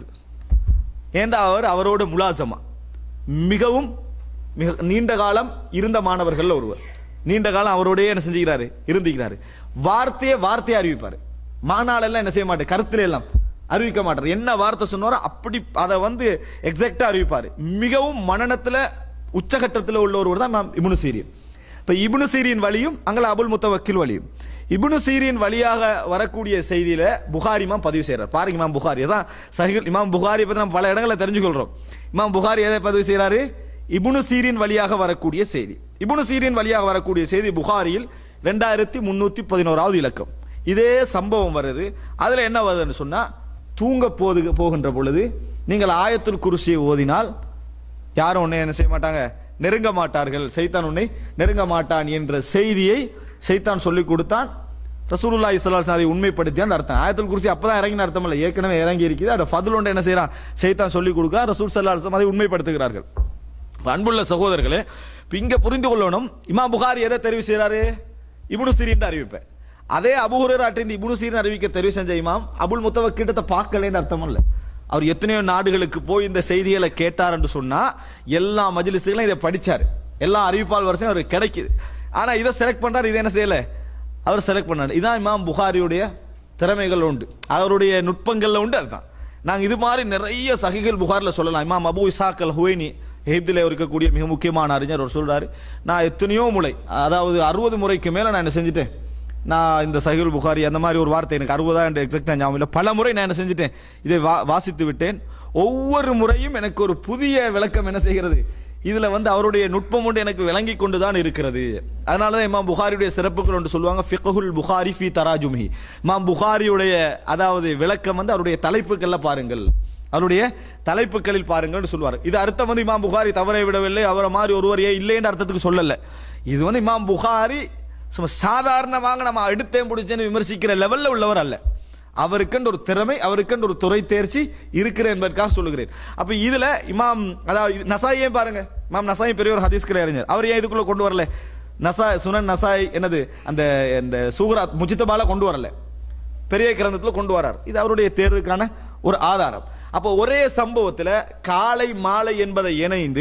ஏண்டா அவர் அவரோட முலாசமா மிகவும் மிக நீண்ட காலம் இருந்த மாணவர்கள் ஒருவர் நீண்ட காலம் அவரோடய என்ன செஞ்சுக்கிறாரு இருந்துக்கிறாரு வார்த்தையை வார்த்தையை அறிவிப்பாரு மாநாள் எல்லாம் என்ன செய்ய மாட்டார் கருத்துல எல்லாம் அறிவிக்க மாட்டார் என்ன வார்த்தை சொன்னாரோ அப்படி அதை வந்து எக்ஸாக்டா அறிவிப்பாரு மிகவும் மனநத்துல உச்சகட்டத்தில் உள்ள ஒருவர் தான் இமாம் இப்னு சீரியன் இப்ப இப்னு சீரின் வழியும் அங்கே அபுல் முத்தவக்கில் வழியும் இப்னு சீரின் வழியாக வரக்கூடிய செய்தியில புகாரி இமாம் பதிவு செய்யறார் பாருங்க இமாம் புகாரி அதான் சஹில் இமாம் புகாரி பத்தி நம்ம பல இடங்களில் தெரிஞ்சுக்கொள்றோம் இமாம் புகாரி எதை பதிவு செய்யறாரு இப்னு சீரின் வழியாக வரக்கூடிய செய்தி இப்னு சீரின் வழியாக வரக்கூடிய செய்தி புகாரியில் ரெண்டாயிரத்தி முன்னூத்தி பதினோராவது இலக்கம் இதே சம்பவம் வருது அதுல என்ன வருதுன்னு சொன்னா தூங்க போது போகின்ற பொழுது நீங்கள் ஆயத்துல் குருசியை ஓதினால் யாரும் உன்னை என்ன செய்ய மாட்டாங்க நெருங்க மாட்டார்கள் சைத்தான் உன்னை நெருங்க மாட்டான் என்ற செய்தியை சைத்தான் சொல்லி கொடுத்தான் ரசூலுல்லாஹி ஸல்லல்லாஹு அலைஹி அதை உண்மைப்படுத்தியான் அர்த்தம் ஆயத்துல் குர்சி அப்பதான் இறங்கின அர்த்தம் இல்லை ஏற்கனவே இறங்கி இருக்குது அந்த ஃபதுல் ஒன்று என்ன செய்யறான் சைத்தான் சொல்லி கொடுக்கிறார் ரசூல் ஸல்லல்லாஹு அலைஹி வஸல்லம் அதை உண்மைப்படுத்துகிறார்கள் இப்ப அன்புள்ள சகோதரர்களே இப்ப இங்க புரிந்து கொள்ளணும் இமாம் புகாரி எதை தெரிவு செய்யறாரு இப்னு சீரின் அறிவிப்பேன் அதே அபுஹுரேராட்டு இந்த இப்னு சீரின் அறிவிக்க தெரிவு செஞ்ச இமாம் அபுல் முத்தவக்கிட்டத்தை பார்க்கலன்னு அர்த்தம் இல்லை அவர் எத்தனையோ நாடுகளுக்கு போய் இந்த செய்திகளை கேட்டார் என்று சொன்னா எல்லா மஜ்லிஸ்களும் இதை படிச்சாரு எல்லா அறிவிப்பால் வரிசையும் அவருக்கு கிடைக்குது ஆனா இதை செலக்ட் பண்றாரு இதை என்ன செய்யல அவர் செலக்ட் பண்ணாரு இதான் இமாம் புகாரியுடைய திறமைகள் உண்டு அவருடைய நுட்பங்கள்ல உண்டு அதுதான் நாங்க இது மாதிரி நிறைய சகிகள் புகார்ல சொல்லலாம் இமாம் அபு இசாக் அல் ஹுவைனி எகிப்தில் இருக்கக்கூடிய மிக முக்கியமான அறிஞர் அவர் சொல்றாரு நான் எத்தனையோ முறை அதாவது அறுபது முறைக்கு மேல நான் என்ன செஞ்சுட்டேன் நான் இந்த சஹில் புகாரி அந்த மாதிரி ஒரு வார்த்தை எனக்கு அறுபதா என்ற எக்ஸாக்டா ஞாபகம் இல்லை பல முறை நான் என்ன செஞ்சுட்டேன் இதை வா- வாசித்து விட்டேன் ஒவ்வொரு முறையும் எனக்கு ஒரு புதிய விளக்கம் என்ன செய்கிறது இதுல வந்து அவருடைய நுட்பம் ஒன்று எனக்கு விளங்கி கொண்டுதான் இருக்கிறது அதனால தான் இமாம் புகாரியுடைய சிறப்புகள் ஒன்று சொல்லுவாங்க ஃபிக்ஹுல் புகாரி ஃபி தராஜுமி இமாம் புகாரியுடைய அதாவது விளக்கம் வந்து அவருடைய தலைப்புகள்ல பாருங்கள் அவருடைய தலைப்புகளில் பாருங்கள்னு சொல்வார் இது அர்த்தம் வந்து இமாம் புகாரி தவறை விடவில்லை அவரை மாதிரி ஒருவர் ஏன் இல்லைன்ற அர்த்தத்துக்கு சொல்லல இது வந்து இமாம் புகாரி சும்மா சாதாரணமாக நம்ம எடுத்தேன் பிடிச்சேன்னு விமர்சிக்கிற லெவல்ல உள்ளவர் அல்ல அவருக்கென்று ஒரு திறமை அவருக்கென்று ஒரு துறை தேர்ச்சி இருக்கிற என்பதற்காக சொல்லுகிறேன் அப்ப இதுல இமாம் அதாவது இது நசாயே பாருங்க இமாம் நசாயி பெரிய ஒரு ஹதீஸ்கிற அறிஞர் அவர் ஏன் இதுக்குள்ள கொண்டு வரல நசா சுனன் நசாய் என்னது அந்த இந்த சூகராத் முஜித்தபால கொண்டு வரல பெரிய கிரந்தத்துல கொண்டு வரார் இது அவருடைய தேர்வுக்கான ஒரு ஆதாரம் அப்போ ஒரே சம்பவத்துல காலை மாலை என்பதை இணைந்து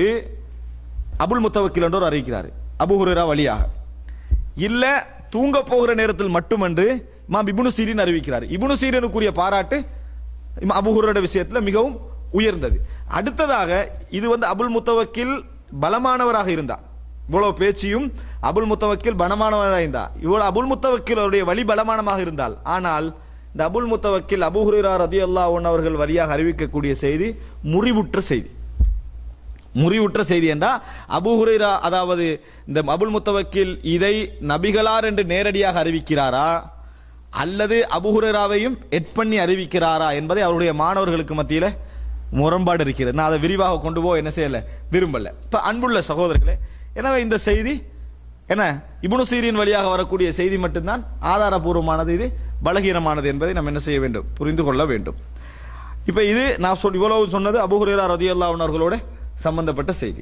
அபுல் முத்தவக்கில் என்றோர் அறிவிக்கிறார் அபு ஹுரைரா வழியாக இல்ல தூங்க போகிற நேரத்தில் மட்டுமன்று இமாம் இப்னு சீரின் அறிவிக்கிறார் இப்னு சீரனுக்குரிய பாராட்டு இமாம் அபு ஹுரைரா விஷயத்துல மிகவும் உயர்ந்தது அடுத்ததாக இது வந்து அபுல் முத்தவக்கில் பலமானவராக இருந்தா இவ்வளவு பேச்சியும் அபுல் முத்தவக்கில் பலமானவராக இருந்தா இவ்வளவு அபுல் முத்தவக்கில் அவருடைய வழி பலமானமாக இருந்தால் ஆனால் இந்த அபுல் முத்தவக்கில் அபு ஹுரைரா ரதியல்லாஹு அன்ஹு அவர்கள் வழியாக அறிவிக்கக்கூடிய செய்தி முறிவுற்ற செய்தி முறிவுற்ற செய்தி என்றா அபு ஹுரைரா அதாவது இந்த அபுல் முத்தவக்கில் இதை நபிகளார் என்று நேரடியாக அறிவிக்கிறாரா அல்லது அபு ஹுரைராவையும் எட் பண்ணி அறிவிக்கிறாரா என்பதை அவருடைய மாணவர்களுக்கு மத்தியில முரண்பாடு இருக்கிறது நான் அதை விரிவாக கொண்டு போக என்ன செய்யல விரும்பல இப்ப அன்புள்ள சகோதரர்களே எனவே இந்த செய்தி என்ன இப்னு சீரின் வழியாக வரக்கூடிய செய்தி மட்டும்தான் ஆதாரபூர்வமானது இது பலகீனமானது என்பதை நாம் என்ன செய்ய வேண்டும் புரிந்து கொள்ள வேண்டும் இப்ப இது நான் சொல் இவ்வளவு சொன்னது அபு ஹுரைரா ரதியல்லாஹு அன்ஹு அவர்களோட சம்பந்தப்பட்ட செய்தி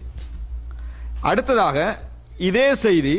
அடுத்ததாக இதே செய்தி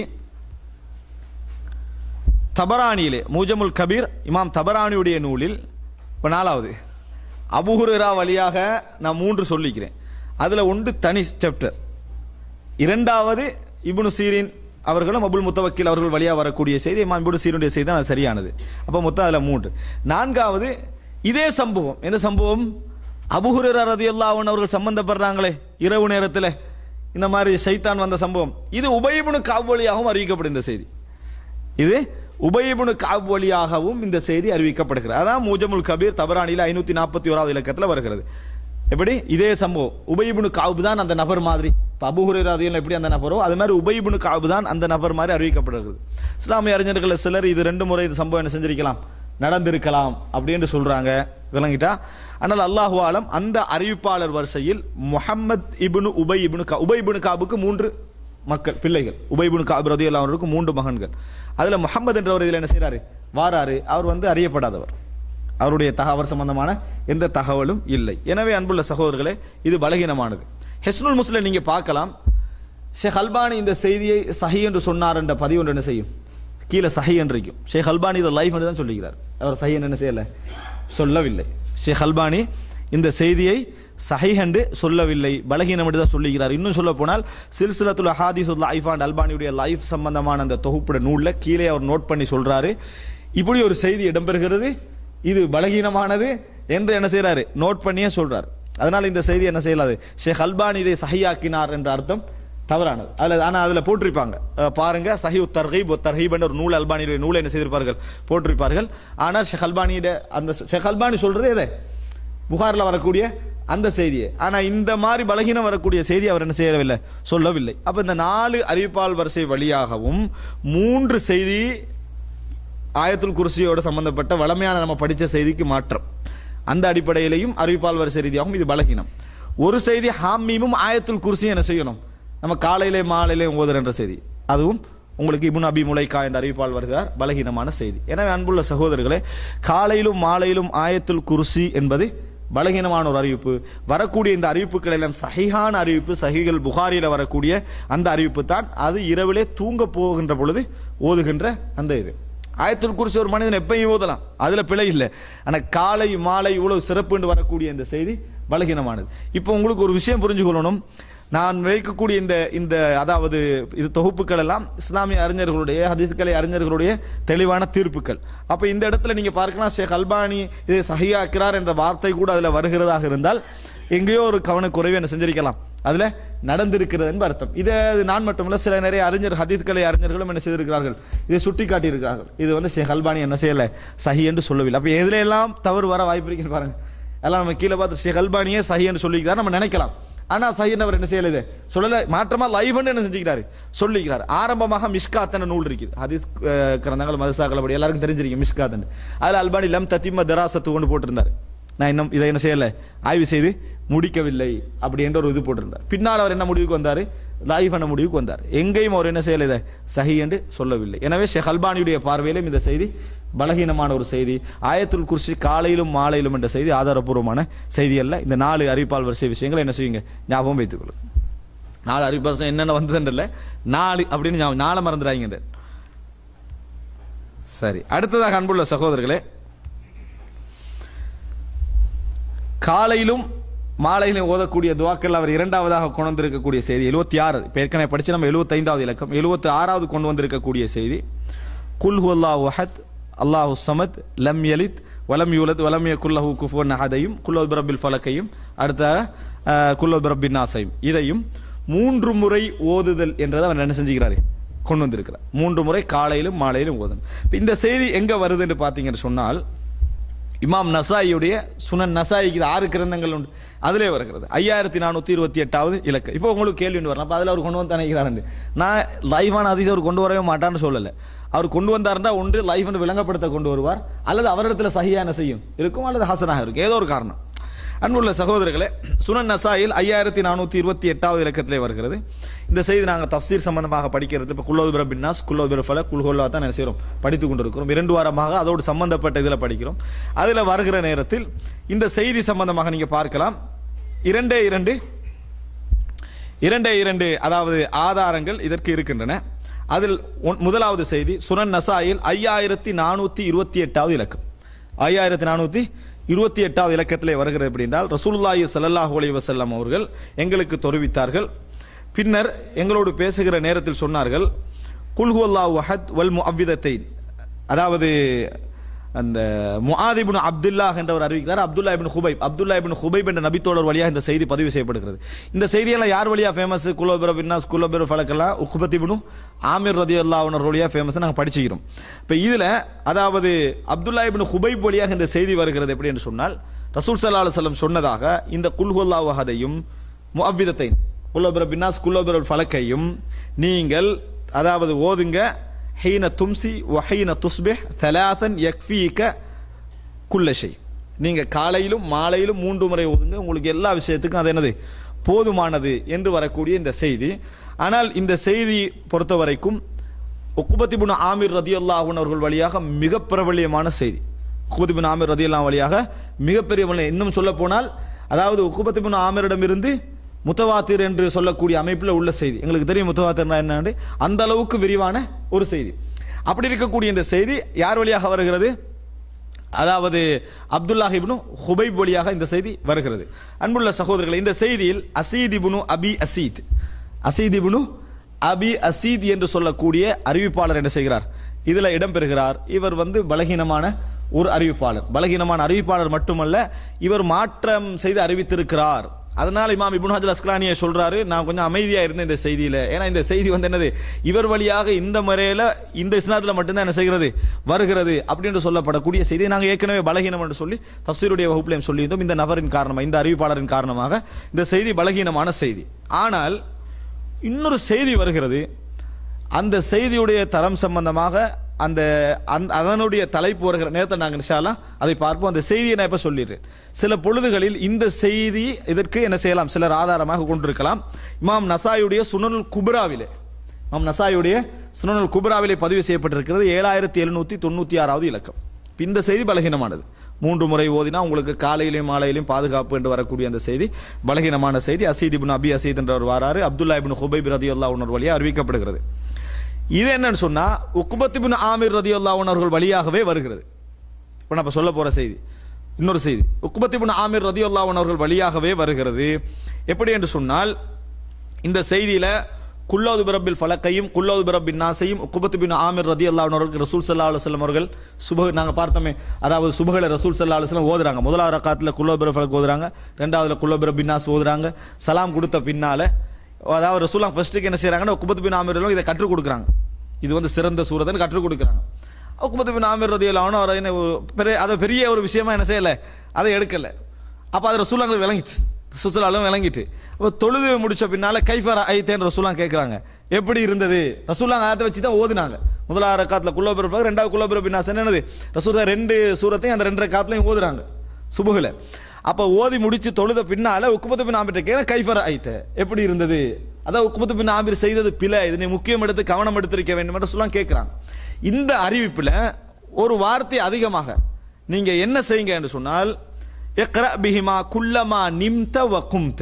தபரானியிலே மூஜமுல் கபீர் இமாம் தபரானியுடைய நூலில் இப்போ நாலாவது அபுஹுரா வழியாக நான் மூன்று சொல்லிக்கிறேன் அதுல ஒன்று தனி சாப்டர் இரண்டாவது இப்னு சீரின் அவர்களும் அபுல் முத்தவக்கில் அவர்கள் வழியாக வரக்கூடிய செய்தி இமாம் இப்னு சீருடைய செய்தி தான் அது சரியானது அப்போ மொத்தம் அதில் மூன்று நான்காவது இதே சம்பவம் எந்த சம்பவம் அபுஹுரா ரதியல்லாஹு அன்ஹு அவர்கள் சம்பந்தப்படுறாங்களே இரவு நேரத்தில் இந்த மாதிரி சைத்தான் வந்த சம்பவம் இது உபயபுனு காப் வழியாகவும் அறிவிக்கப்படும் இந்த செய்தி இது உபயபுனு காப் வழியாகவும் இந்த செய்தி அறிவிக்கப்படுகிறது அதான் மூஜமுல் கபீர் தபரானியில் ஐநூத்தி நாற்பத்தி ஓராவது இலக்கத்தில் வருகிறது எப்படி இதே சம்பவம் உபயபுனு காபு தான் அந்த நபர் மாதிரி இப்போ அபுஹுரேராதியில் எப்படி அந்த நபரோ அது மாதிரி உபயபுனு காபு தான் அந்த நபர் மாதிரி அறிவிக்கப்படுகிறது இஸ்லாமிய அறிஞர்கள் சிலர் இது ரெண்டு முறை இது சம்பவம் என்ன செஞ்சிருக்கலாம் நடந்திருக்கலாம் அப்படின்னு சொல்றாங்க விளங்கிட்டா ஆனால் அல்லாஹு ஆலம் அந்த அறிவிப்பாளர் வரிசையில் முஹம்மத் இப்னு உபை இப்னு கா உபை இப்னு காபுக்கு மூன்று மக்கள் பிள்ளைகள் உபை இப்னு காப் ரதியல்லாஹு அவருக்கு மூன்று மகன்கள் அதுல முஹம்மது என்றவர் இதில் என்ன செய்றாரு வாராரு அவர் வந்து அறியப்படாதவர் அவருடைய தகவல் சம்பந்தமான எந்த தகவலும் இல்லை எனவே அன்புள்ள சகோதரர்களே இது பலகீனமானது ஹெஸ்னுல் முஸ்லிம் நீங்க பார்க்கலாம் ஷேக் அல்பானி இந்த செய்தியை சஹி என்று சொன்னார் என்ற பதிவு ஒன்று என்ன செய்யும் கீழே சஹி என்று இருக்கும் ஷேக் அல்பானி இதை லைஃப் தான் சொல்லிக்கிறார் அவர் சஹி என்ன செய்யல சொல்லவில்லை ஷேக் அல்பானி இந்த செய்தியை சஹீஹ் என்று சொல்லவில்லை பலகீனம் என்று தான் சொல்லுகிறார் இன்னும் சொல்ல போனால் சில்சிலத்துல் ஹாதிசுல் ஐஃபாண்ட் அல்பானியுடைய லைஃப் சம்பந்தமான அந்த தொகுப்புட நூலில் கீழே அவர் நோட் பண்ணி சொல்றாரு இப்படி ஒரு செய்தி இடம்பெறுகிறது இது பலகீனமானது என்று என்ன செய்றாரு நோட் பண்ணியே சொல்றாரு அதனால இந்த செய்தி என்ன செய்யலாது ஷேக் அல்பானி இதை சஹியாக்கினார் என்ற அர்த்தம் தவறானது அதுல ஆனா அதுல போட்டிருப்பாங்க அஹ் பாருங்க சஹி தர்ஹீப் தர்ஹீப் என்ற ஒரு நூல் அல்பானியுடைய நூலை என்ன செய்திருப்பார்கள் போட்டிருப்பார்கள் ஆனால் ஷேக் அல்பானியிட அந்த ஷேக் அல்பானி சொல்றது எதை புகாரில் வரக்கூடிய அந்த செய்தியை ஆனா இந்த மாதிரி பலகீனம் வரக்கூடிய செய்தி அவர் என்ன செய்யவில்லை சொல்லவில்லை அப்ப இந்த நாலு அறிவிப்பால் வரிசை வழியாகவும் மூன்று செய்தி ஆயத்துல் குர்சியோட சம்பந்தப்பட்ட வளமையான நம்ம படிச்ச செய்திக்கு மாற்றம் அந்த அடிப்படையிலையும் அறிவிப்பால் வரிசை ரீதியாகவும் இது பலகீனம் ஒரு செய்தி ஹாமீமும் ஆயத்துல் குர்சியும் என்ன செய்யணும் நம்ம காலையிலே மாலையிலே ஓதுற என்ற செய்தி அதுவும் உங்களுக்கு இபுன் அபி முலைக்கா என்ற அறிவிப்பால் வருகிறார் பலகீனமான செய்தி எனவே அன்புள்ள சகோதரர்களே காலையிலும் மாலையிலும் ஆயத்துல் குர்சி என்பது பலகீனமான ஒரு அறிவிப்பு வரக்கூடிய இந்த அறிவிப்புகள் எல்லாம் சஹிஹான அறிவிப்பு சஹிகள் புகாரியில் வரக்கூடிய அந்த அறிவிப்பு தான் அது இரவிலே தூங்க போகின்ற பொழுது ஓதுகின்ற அந்த இது ஆயத்துல் குர்சி ஒரு மனிதன் எப்பயும் ஓதலாம் அதுல பிழை இல்லை ஆனா காலை மாலை இவ்வளவு சிறப்புன்னு வரக்கூடிய இந்த செய்தி பலகீனமானது இப்போ உங்களுக்கு ஒரு விஷயம் புரிஞ்சுக்கொள்ளணும் நான் வைக்கக்கூடிய இந்த இந்த அதாவது இது தொகுப்புகள் எல்லாம் இஸ்லாமிய அறிஞர்களுடைய ஹதீஸ்கலை அறிஞர்களுடைய தெளிவான தீர்ப்புகள் அப்ப இந்த இடத்துல நீங்க பார்க்கலாம் ஷேக் அல்பானி இதை சஹியாக்கிறார் என்ற வார்த்தை கூட அதுல வருகிறதாக இருந்தால் எங்கேயோ ஒரு கவனக்குறைவு என்ன செஞ்சிருக்கலாம் அதுல நடந்திருக்கிறது என்பது அர்த்தம் இதை நான் மட்டுமல்ல சில நிறைய அறிஞர் ஹதீஸ்கலை அறிஞர்களும் என்ன செய்திருக்கிறார்கள் இதை சுட்டி காட்டியிருக்கிறார்கள் இது வந்து ஷேக் அல்பானி என்ன செய்யல சஹி என்று சொல்லவில்லை அப்ப எதுல எல்லாம் தவறு வர வாய்ப்பு இருக்குன்னு பாருங்க எல்லாம் நம்ம கீழே பார்த்து ஷேக் அல்பானியே சஹி என்று சொல்லிக்கிறார் நம்ம நினைக்கலாம் ஆனா சஹின் அவர் என்ன செய்யல இது சொல்லல மாற்றமா லைவ் என்ன செஞ்சுக்கிறாரு சொல்லிக்கிறார் ஆரம்பமாக மிஷ்காத்தன நூல் இருக்குது ஹதீஸ் அஹ், கிரந்தங்கள் மதுசாக்கள் அப்படி எல்லாருக்கும் தெரிஞ்சிருக்கும் மிஷ்காத்தன் அதுல அல்பானி லம் தத்திம தராசத்து கொண்டு போட்டிருந்தாரு நான் இன்னும் இதை என்ன செய்யல ஆய்வு செய்து முடிக்கவில்லை அப்படி என்ற ஒரு இது போட்டிருந்தார் பின்னால் அவர் என்ன முடிவுக்கு வந்தாரு லைஃப் என்ற முடிவுக்கு வந்தார் எங்கேயும் அவர் என்ன செய்யல இதை சஹி என்று சொல்லவில்லை எனவே ஷேக் அல்பானியுடைய பார்வையிலும் இந்த செய்தி பலகீனமான ஒரு செய்தி ஆயத்துல் குர்சி காலையிலும் மாலையிலும் என்ற செய்தி ஆதாரபூர்வமான செய்தி அல்ல இந்த நாலு அறிவிப்பால் வரிசை விஷயங்களை என்ன செய்யுங்க ஞாபகம் வைத்துக் கொள்ளுங்க நாலு அறிவிப்பால் வரிசை என்னென்ன வந்ததுன்றல நாலு அப்படின்னு ஞாபகம் நாளை மறந்துடாங்க சரி அடுத்ததாக அன்புள்ள சகோதரர்களே காலையிலும் மாலையிலும் ஓதக்கூடிய துவாக்கள் அவர் இரண்டாவதாக கொண்டு வந்திருக்கக்கூடிய செய்தி எழுபத்தி ஆறு இப்போ ஏற்கனவே படிச்சு நம்ம எழுபத்தைந்தாவது இலக்கம் எழுபத்தி ஆறாவது கொண்டு வந்திருக்கக்கூடிய செய்தி குல் அல்லாஹ் வஹத் அல்லாஹு சமத் லம் யலித் வலம் யூலத் வலம் குல்லஹு குஃபுவன் அஹதையும் குல்லோத் பிரபில் ஃபலக்கையும் அடுத்த குல்லோத் பிரபின் நாசையும் இதையும் மூன்று முறை ஓதுதல் என்றதை அவர் என்ன செஞ்சுக்கிறாரு கொண்டு வந்திருக்கிறார் மூன்று முறை காலையிலும் மாலையிலும் ஓதணும் இப்ப இந்த செய்தி எங்க வருது என்று பார்த்தீங்கன்னு சொன்னால் இமாம் நசாயியுடைய சுனன் நசாயிக்கு இது ஆறு கிரந்தங்கள் உண்டு அதிலே வருகிறது ஐயாயிரத்தி நானூத்தி இருபத்தி எட்டாவது இலக்கு இப்போ உங்களுக்கு கேள்வி ஒன்று வரலாம் அப்ப அதுல அவர் கொண்டு வந்து நினைக்கிறாரு நான் லைவான அதிகம் அவர் கொண்டு வரவே மாட்டான்னு சொல்லல அவர் கொண்டு வந்தாருன்னா ஒன்று லைஃப் விளங்கப்படுத்த கொண்டு வருவார் அல்லது அவரிடத்துல சஹியான செய்யும் இருக்கும் அல்லது ஹசனாக இருக்கும் ஏதோ ஒரு காரணம் அன்புள்ள சகோதரர்களே சுனன் நசாயில் ஐயாயிரத்தி நானூத்தி இருபத்தி எட்டாவது இலக்கத்திலே வருகிறது இந்த செய்தி நாங்கள் தஃசீர் சம்பந்தமாக படிக்கிறது இப்போ குல்லோதுபர பின்னாஸ் குல்லோதுபர ஃபல குல்ஹோல்லா தான் என்ன செய்கிறோம் படித்து கொண்டிருக்கிறோம் இரண்டு வாரமாக அதோடு சம்பந்தப்பட்ட இதில் படிக்கிறோம் அதில் வருகிற நேரத்தில் இந்த செய்தி சம்பந்தமாக நீங்க பார்க்கலாம் இரண்டே இரண்டு இரண்டே இரண்டு அதாவது ஆதாரங்கள் இதற்கு இருக்கின்றன அதில் ஒன்- முதலாவது செய்தி சுனன் நசாயில் ஐயாயிரத்தி நானூத்தி இருபத்தி எட்டாவது இலக்கம் ஐயாயிரத்தி நானூத்தி இருபத்தி எட்டாவது இலக்கத்திலே வருகிறது எப்படின்றால் ரசூலுல்லாஹி ஸல்லல்லாஹு அலைஹி வஸல்லம் அவர்கள் எங்களுக்கு தெரிவித்தார்கள் பின்னர் எங்களோடு பேசுகிற நேரத்தில் சொன்னார்கள் குல்ஹு அல்லாஹு அஹத் வல் முஅவ்விதத்தைன் அதாவது அந்த முஆதிபின் அப்துல்லா என்றவர் அறிவிக்கிறார் Abdullah ibn Hubaib Abdullah ibn Hubaib என்ற நபித்தோழர் வழியாக இந்த செய்தி பதிவு செய்யப்படுகிறது இந்த செய்தியெல்லாம் யார் வழியா ஃபேமஸ் குலோபெர பின்னாஸ் குலோபெர ஃபலக்கெல்லாம் உக்பத்திபினும் ஆமிர் ரதி அல்லாஹ்னர் வழியா ஃபேமஸ் நாங்கள் படிச்சுக்கிறோம் இப்போ இதில் அதாவது அப்துல்லா இபின் ஹுபைப் வழியாக இந்த செய்தி வருகிறது எப்படி என்று சொன்னால் ரசூல் சல்லா அலுவலம் சொன்னதாக இந்த குல்ஹுல்லா வஹதையும் முஅவ்விதத்தை குல்லோபெர பின்னாஸ் குல்லோபெர ஃபலக்கையும் நீங்கள் அதாவது ஓதுங்க ஹீன தும்சி வஹீன துஸ்பிஹ் தலாதன் யக்ஃபீக குல்ல ஷை நீங்க காலையிலும் மாலையிலும் மூன்று முறை ஓதுங்க உங்களுக்கு எல்லா விஷயத்துக்கும் அது என்னது போதுமானது என்று வரக்கூடிய இந்த செய்தி ஆனால் இந்த செய்தி பொறுத்த வரைக்கும் உக்குபத்திபுன் ஆமிர் ரதியுல்லாஹன் அவர்கள் வழியாக மிக பிரபல்யமான செய்தி உக்குபத்திபுன் ஆமிர் ரதியுல்லா வழியாக மிகப்பெரிய வழி- இன்னும் சொல்ல போனால் அதாவது உக்குபத்திபுன் ஆமிரிடமிருந்து முத்தவாத்திர் என்று சொல்லக்கூடிய அமைப்பில் உள்ள செய்தி எங்களுக்கு தெரியும் முத்தவாத்திர்னா என்னன்னு அந்த அளவுக்கு விரிவான ஒரு செய்தி அப்படி இருக்கக்கூடிய இந்த செய்தி யார் வழியாக வருகிறது அதாவது அப்துல்லாஹ் இப்னு ஹுபைப் வழியாக இந்த செய்தி வருகிறது அன்புள்ள சகோதரர்களே இந்த செய்தியில் அசீத் இப்னு அபி அசீத் அசீத் இப்னு அபி அசீத் என்று சொல்லக்கூடிய அறிவிப்பாளர் என்ன செய்கிறார் இதுல இடம்பெறுகிறார் இவர் வந்து பலகீனமான ஒரு அறிவிப்பாளர் பலகீனமான அறிவிப்பாளர் மட்டுமல்ல இவர் மாற்றம் செய்து அறிவித்திருக்கிறார் அதனால இமாம் இப்னு ஹஜர் அஸ்கலானியை சொல்றாரு நான் கொஞ்சம் அமைதியா இருந்தேன் இந்த செய்தியில ஏன்னா இந்த செய்தி வந்து என்னது இவர் வழியாக இந்த முறையில இந்த இஸ்லாத்துல மட்டும்தான் என்ன செய்கிறது வருகிறது அப்படின்னு சொல்லப்படக்கூடிய செய்தி நாங்கள் ஏற்கனவே பலகீனம் என்று சொல்லி தப்சீருடைய வகுப்புலையும் சொல்லியிருந்தோம் இந்த நபரின் காரணமாக இந்த அறிவிப்பாளரின் காரணமாக இந்த செய்தி பலகீனமான செய்தி ஆனால் இன்னொரு செய்தி வருகிறது அந்த செய்தியுடைய தரம் சம்பந்தமாக அந்த அந்த அதனுடைய தலைப்பு வருகிற நேரத்தை நாங்கள் நிஷாலாம் அதை பார்ப்போம் அந்த செய்தியை நான் இப்போ சொல்லிடுறேன் சில பொழுதுகளில் இந்த செய்தி இதற்கு என்ன செய்யலாம் சிலர் ஆதாரமாக கொண்டிருக்கலாம் இமாம் நசாயுடைய சுனனுல் குப்ராவிலே இமாம் நசாயுடைய சுனனுல் குப்ராவிலே பதிவு செய்யப்பட்டிருக்கிறது ஏழாயிரத்தி எழுநூத்தி தொண்ணூத்தி ஆறாவது இலக்கம் இப்ப இந்த செய்தி பலகீனமானது மூன்று முறை ஓதினா உங்களுக்கு காலையிலையும் மாலையிலையும் பாதுகாப்பு என்று வரக்கூடிய அந்த செய்தி பலகீனமான செய்தி அசீத் இப்னு அபி அசீத் என்றவர் வாராரு அப்துல்லா இப்னு ஹுபைப் ரதியுல்லா உணர் வழியாக அறிவிக்கப்படுகிறது இது என்னன்னு சொன்னா உக்குபத் இப்னு ஆமிர் ரதியுல்லா அவர்கள் வழியாகவே வருகிறது இப்போ நம்ம சொல்ல போற செய்தி இன்னொரு செய்தி உக்குபத் இப்னு ஆமிர் ரதியுல்லா அவர்கள் வழியாகவே வருகிறது எப்படி என்று சொன்னால் இந்த செய்தியில குல்லோது பிரபில் ஃபலக்கையும் குல்லோது பிரபின் நாசையும் உக்குபத் பின் ஆமிர் ரதி அல்லா அவர்களுக்கு ரசூல் சல்லா அலுவலம் அவர்கள் சுப நாங்க பார்த்தோமே அதாவது சுபகளை ரசூல் சல்லா அலுவலம் ஓதுறாங்க முதலாவது ரக்காத்துல குல்லோ பிர ஃபலக் ஓதுறாங்க ரெண்டாவதுல குல்லோ பிர பின்னாஸ் ஓதுறாங்க சலாம் கொடுத்த பின்னால அதாவது ரசூலாம் ஃபர்ஸ்ட்டுக்கு என்ன செய்யறாங்கன்னா உக்குபத் பின் ஆமிர் இதை கற்றுக் கொடுக்குறாங்க இது வந்து சிறந்த சூரதன்னு கற்றுக் கொடுக்குறாங்க உக்குபத் பின் ஆமிர் ரதி அல்லாவும் அவர் என்ன ஒரு பெரிய அதை பெரிய ஒரு விஷயமா என்ன செய்யல அதை எடுக்கல அப்ப அது ரசூலாங்களுக்கு விளங்கிச்சு சுசலாலும் விளங்கிட்டு அப்போ தொழுது முடிச்ச பின்னால கைஃபர் ஐத்தேன் ரசூலாம் கேட்குறாங்க எப்படி இருந்தது ரசூலாங்க ஆயத்தை வச்சு தான் ஓதுனாங்க முதலாவது ரக்காத்துல குல்லோபிர ரெண்டாவது குல்லோபிர பின்னாஸ் என்னது ரசூலா ரெண்டு சூரத்தையும் அந்த ரெண்டு ரக்காத்துலையும் ஓதுறாங்க சுபுகுல அப்ப ஓதி முடிச்சு தொழுத பின்னால உக்குபத்து பின் ஆமிட்ட கேட்க கைஃபர் ஐத்த எப்படி இருந்தது அதான் உக்குபத்து பின் ஆமிர் செய்தது பிழை இதனை முக்கியம் எடுத்து கவனம் எடுத்திருக்க வேண்டும் என்று சொல்லலாம் கேட்கிறாங்க இந்த அறிவிப்புல ஒரு வார்த்தை அதிகமாக நீங்க என்ன செய்யுங்க என்று சொன்னால் இக்ரா பிஹிமா குல்லமா நிம்த வ கும்த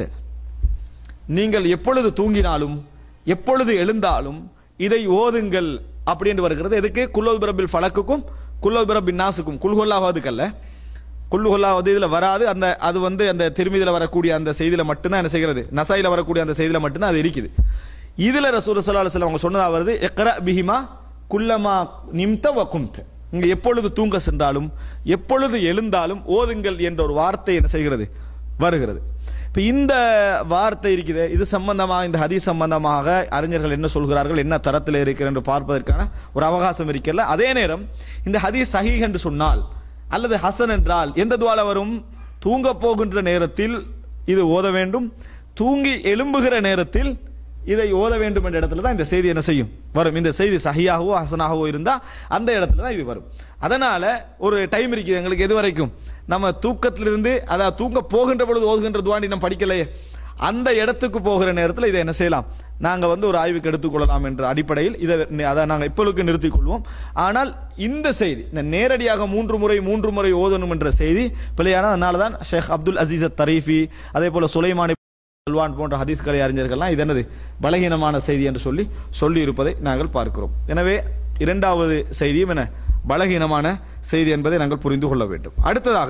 நீங்கள் எப்பொழுது தூங்கினாலும் எப்பொழுது எழுந்தாலும் இதை ஓதுங்கள் அப்படின்னு வருகிறது எதுக்கு குல்லோல் பிரபில் ஃபலக்குக்கும் குல்லோல் பிரபின் நாசுக்கும் குல்ஹொல்லாவதுக்கல்ல குல்லுஹொல்லாவது இதுல வராது அந்த அது வந்து அந்த திருமிதில வரக்கூடிய அந்த செய்தியில மட்டும்தான் என்ன செய்கிறது நசாயில வரக்கூடிய அந்த செய்தியில மட்டும்தான் அது இருக்குது இதுல ரசூல் சல்லா அலுவலம் அவங்க சொன்னதா வருது எக்ரா பிஹிமா குல்லமா நிம்த வ கும்த இங்க எப்பொழுது தூங்க சென்றாலும் எப்பொழுது எழுந்தாலும் ஓதுங்கள் என்ற ஒரு வார்த்தை என்ன செய்கிறது வருகிறது இப்ப இந்த வார்த்தை இருக்குது இது சம்பந்தமாக இந்த ஹதீஸ் சம்பந்தமாக அறிஞர்கள் என்ன சொல்கிறார்கள் என்ன தரத்தில் இருக்கிறது என்று பார்ப்பதற்கான ஒரு அவகாசம் இருக்கல அதே நேரம் இந்த ஹதீஸ் சஹீஹ் என்று சொன்னால் அல்லது ஹசன் என்றால் எந்த துவால வரும் தூங்க போகின்ற நேரத்தில் இது ஓத வேண்டும் தூங்கி எழும்புகிற நேரத்தில் இதை ஓத வேண்டும் என்ற இடத்துல தான் இந்த செய்தி என்ன செய்யும் வரும் இந்த செய்தி சஹியாகவோ ஹசனாகவோ இருந்தா அந்த இடத்துல தான் இது வரும் அதனால ஒரு டைம் இருக்குது எங்களுக்கு எது வரைக்கும் நம்ம தூக்கத்திலிருந்து அதாவது தூங்க போகின்ற பொழுது ஓதுகின்ற துவாண்டி நம்ம படிக்கலையே அந்த இடத்துக்கு போகிற நேரத்தில் இதை என்ன செய்யலாம் நாங்கள் வந்து ஒரு ஆய்வுக்கு எடுத்துக்கொள்ளலாம் என்ற அடிப்படையில் இதை அதை நாங்கள் இப்பொழுது நிறுத்திக் கொள்வோம் ஆனால் இந்த செய்தி இந்த நேரடியாக மூன்று முறை மூன்று முறை ஓதணும் என்ற செய்தி பிள்ளையான அதனால தான் ஷேக் அப்துல் அசீஸ் தரீஃபி அதே போல சுலைமானி அல்வான் போன்ற ஹதீஸ் கலை அறிஞர்கள்லாம் இது என்னது பலகீனமான செய்தி என்று சொல்லி சொல்லி இருப்பதை நாங்கள் பார்க்கிறோம் எனவே இரண்டாவது செய்தியும் என பலகீனமான செய்தி என்பதை நாங்கள் புரிந்து கொள்ள வேண்டும் அடுத்ததாக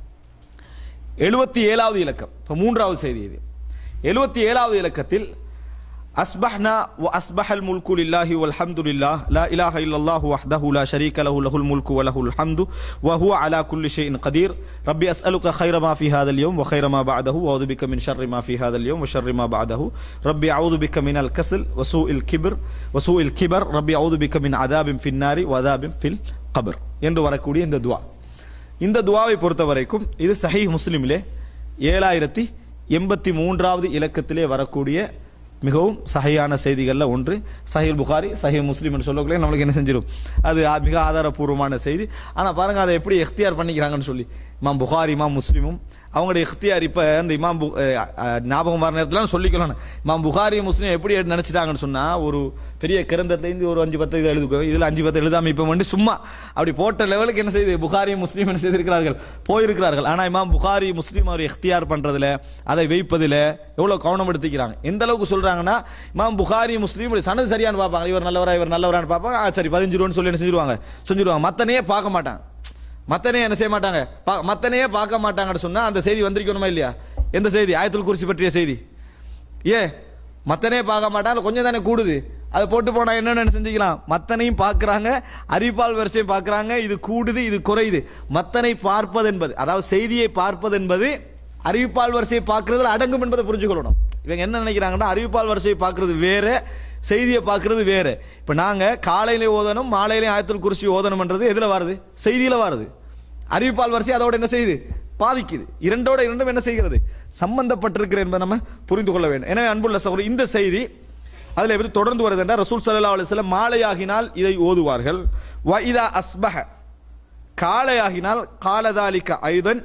எழுபத்தி ஏழாவது இலக்கம் இப்போ மூன்றாவது செய்தி இது எழுபத்தி ஏழாவது இலக்கத்தில் أصبحنا وأصبح الملك لله والحمد لله لا إله إلا الله وحده لا شريك له له الملك وله الحمد وهو على كل شيء قدير ربي أسألك خير ما في هذا اليوم وخير ما بعده وأعوذ بك من شر ما في هذا اليوم وشر ما بعده ربي أعوذ بك من الكسل وسوء الكبر وسوء الكبر ربي أعوذ بك من عذاب في النار وعذاب في القبر என்று வரக்கூடிய இந்த துவா இந்த துவாவை பொறுத்த வரைக்கும் இது சஹீஹ் முஸ்லிமிலே ஏழாயிரத்தி எண்பத்தி மூன்றாவது இலக்கத்திலே வரக்கூடிய மிகவும் சகையான செய்திகளில் ஒன்று சஹீல் புகாரி சஹீல் முஸ்லீம் என்று சொல்லக்கூடிய நம்மளுக்கு என்ன செஞ்சிடும் அது ஆ- மிக ஆதாரபூர்வமான செய்தி ஆனால் பாருங்க அதை எப்படி எஃப்தியார் பண்ணிக்கிறாங்கன்னு சொல்லி இமாம் புகாரி இமாம் முஸ்லீமும் அவங்களுடைய இഖ்தியார் இப்ப இந்த இமாம் பு- அஹ், அஹ், ஞாபகம் வர நேரத்துல சொல்லிக்கலாம் இமாம் புகாரி முஸ்லீம் எப்படி நினைச்சிட்டாங்கன்னு சொன்னா ஒரு பெரிய கிரந்தத்துல இருந்து ஒரு அஞ்சு பத்து இது எழுதுக்கோ இதுல அஞ்சு பத்து எழுதாம இப்ப வந்து சும்மா அப்படி போட்ட லெவலுக்கு என்ன செய்யுது புகாரி முஸ்லீம் என்ன செய்திருக்கிறார்கள் போயிருக்கிறார்கள் ஆனா இமாம் புகாரி முஸ்லீம் அவர் இഖ்தியார் பண்றதுல அதை வைப்பதுல எவ்வளவு கவனம் எடுத்துக்கிறாங்க எந்த அளவுக்கு சொல்றாங்கன்னா இமாம் புகாரி முஸ்லீம் இப்படி சனது சரியான்னு பார்ப்பாங்க இவர் நல்லவரா இவர் நல்லவரான்னு பார்ப்பாங்க ஆ, சரி பதினஞ்சு ரூபான்னு சொல்லி என்ன செஞ்சிருவாங்க செஞ்சிருவாங்க மத்தனையே பார்க்க மாட்டாங்க மத்தனையே என்ன செய்ய மாட்டாங்க பா- மத்தனையே பார்க்க மாட்டாங்கன்னு சொன்னா அந்த செய்தி வந்திருக்கணுமா இல்லையா எந்த செய்தி ஆயத்துல் குர்சி பற்றிய செய்தி ஏ மத்தனே பார்க்க மாட்டாங்க கொஞ்சம் தானே கூடுது அதை போட்டு போனா என்னன்னு செஞ்சுக்கலாம் மத்தனையும் பார்க்கறாங்க அறிவிப்பால் வரிசையும் பார்க்கறாங்க இது கூடுது இது குறையுது மத்தனை பார்ப்பது என்பது அதாவது செய்தியை பார்ப்பது என்பது அறிவிப்பால் வரிசையை பார்க்கறதுல அடங்கும் என்பதை புரிஞ்சுக்கொள்ளணும் இவங்க என்ன நினைக்கிறாங்கன்னா அறிவிப்பால் வரிசையை பார்க்கறது வேற செய்தியை பார்க்கறது வேற இப்ப நாங்க காலையில ஓதணும் மாலையில ஆயத்துல் குர்சி ஓதணும்ன்றது எதுல வருது செய்தியில வருது அறிவிப்பால் வரிசை அதோட என்ன செய்யுது பாதிக்குது இரண்டோட இரண்டும் என்ன செய்கிறது சம்பந்தப்பட்டிருக்கிற என்பதை நம்ம புரிந்து கொள்ள வேண்டும் எனவே அன்புள்ள சகோதரி இந்த செய்தி அதுல எப்படி தொடர்ந்து வருது என்றால் ரசூல் ஸல்லல்லாஹு அலைஹி வஸல்லம் மாலையாகினால் இதை ஓதுவார்கள் வ இதா அஸ்பஹ காலையாகினால் காலதாலிக்க ஐதன்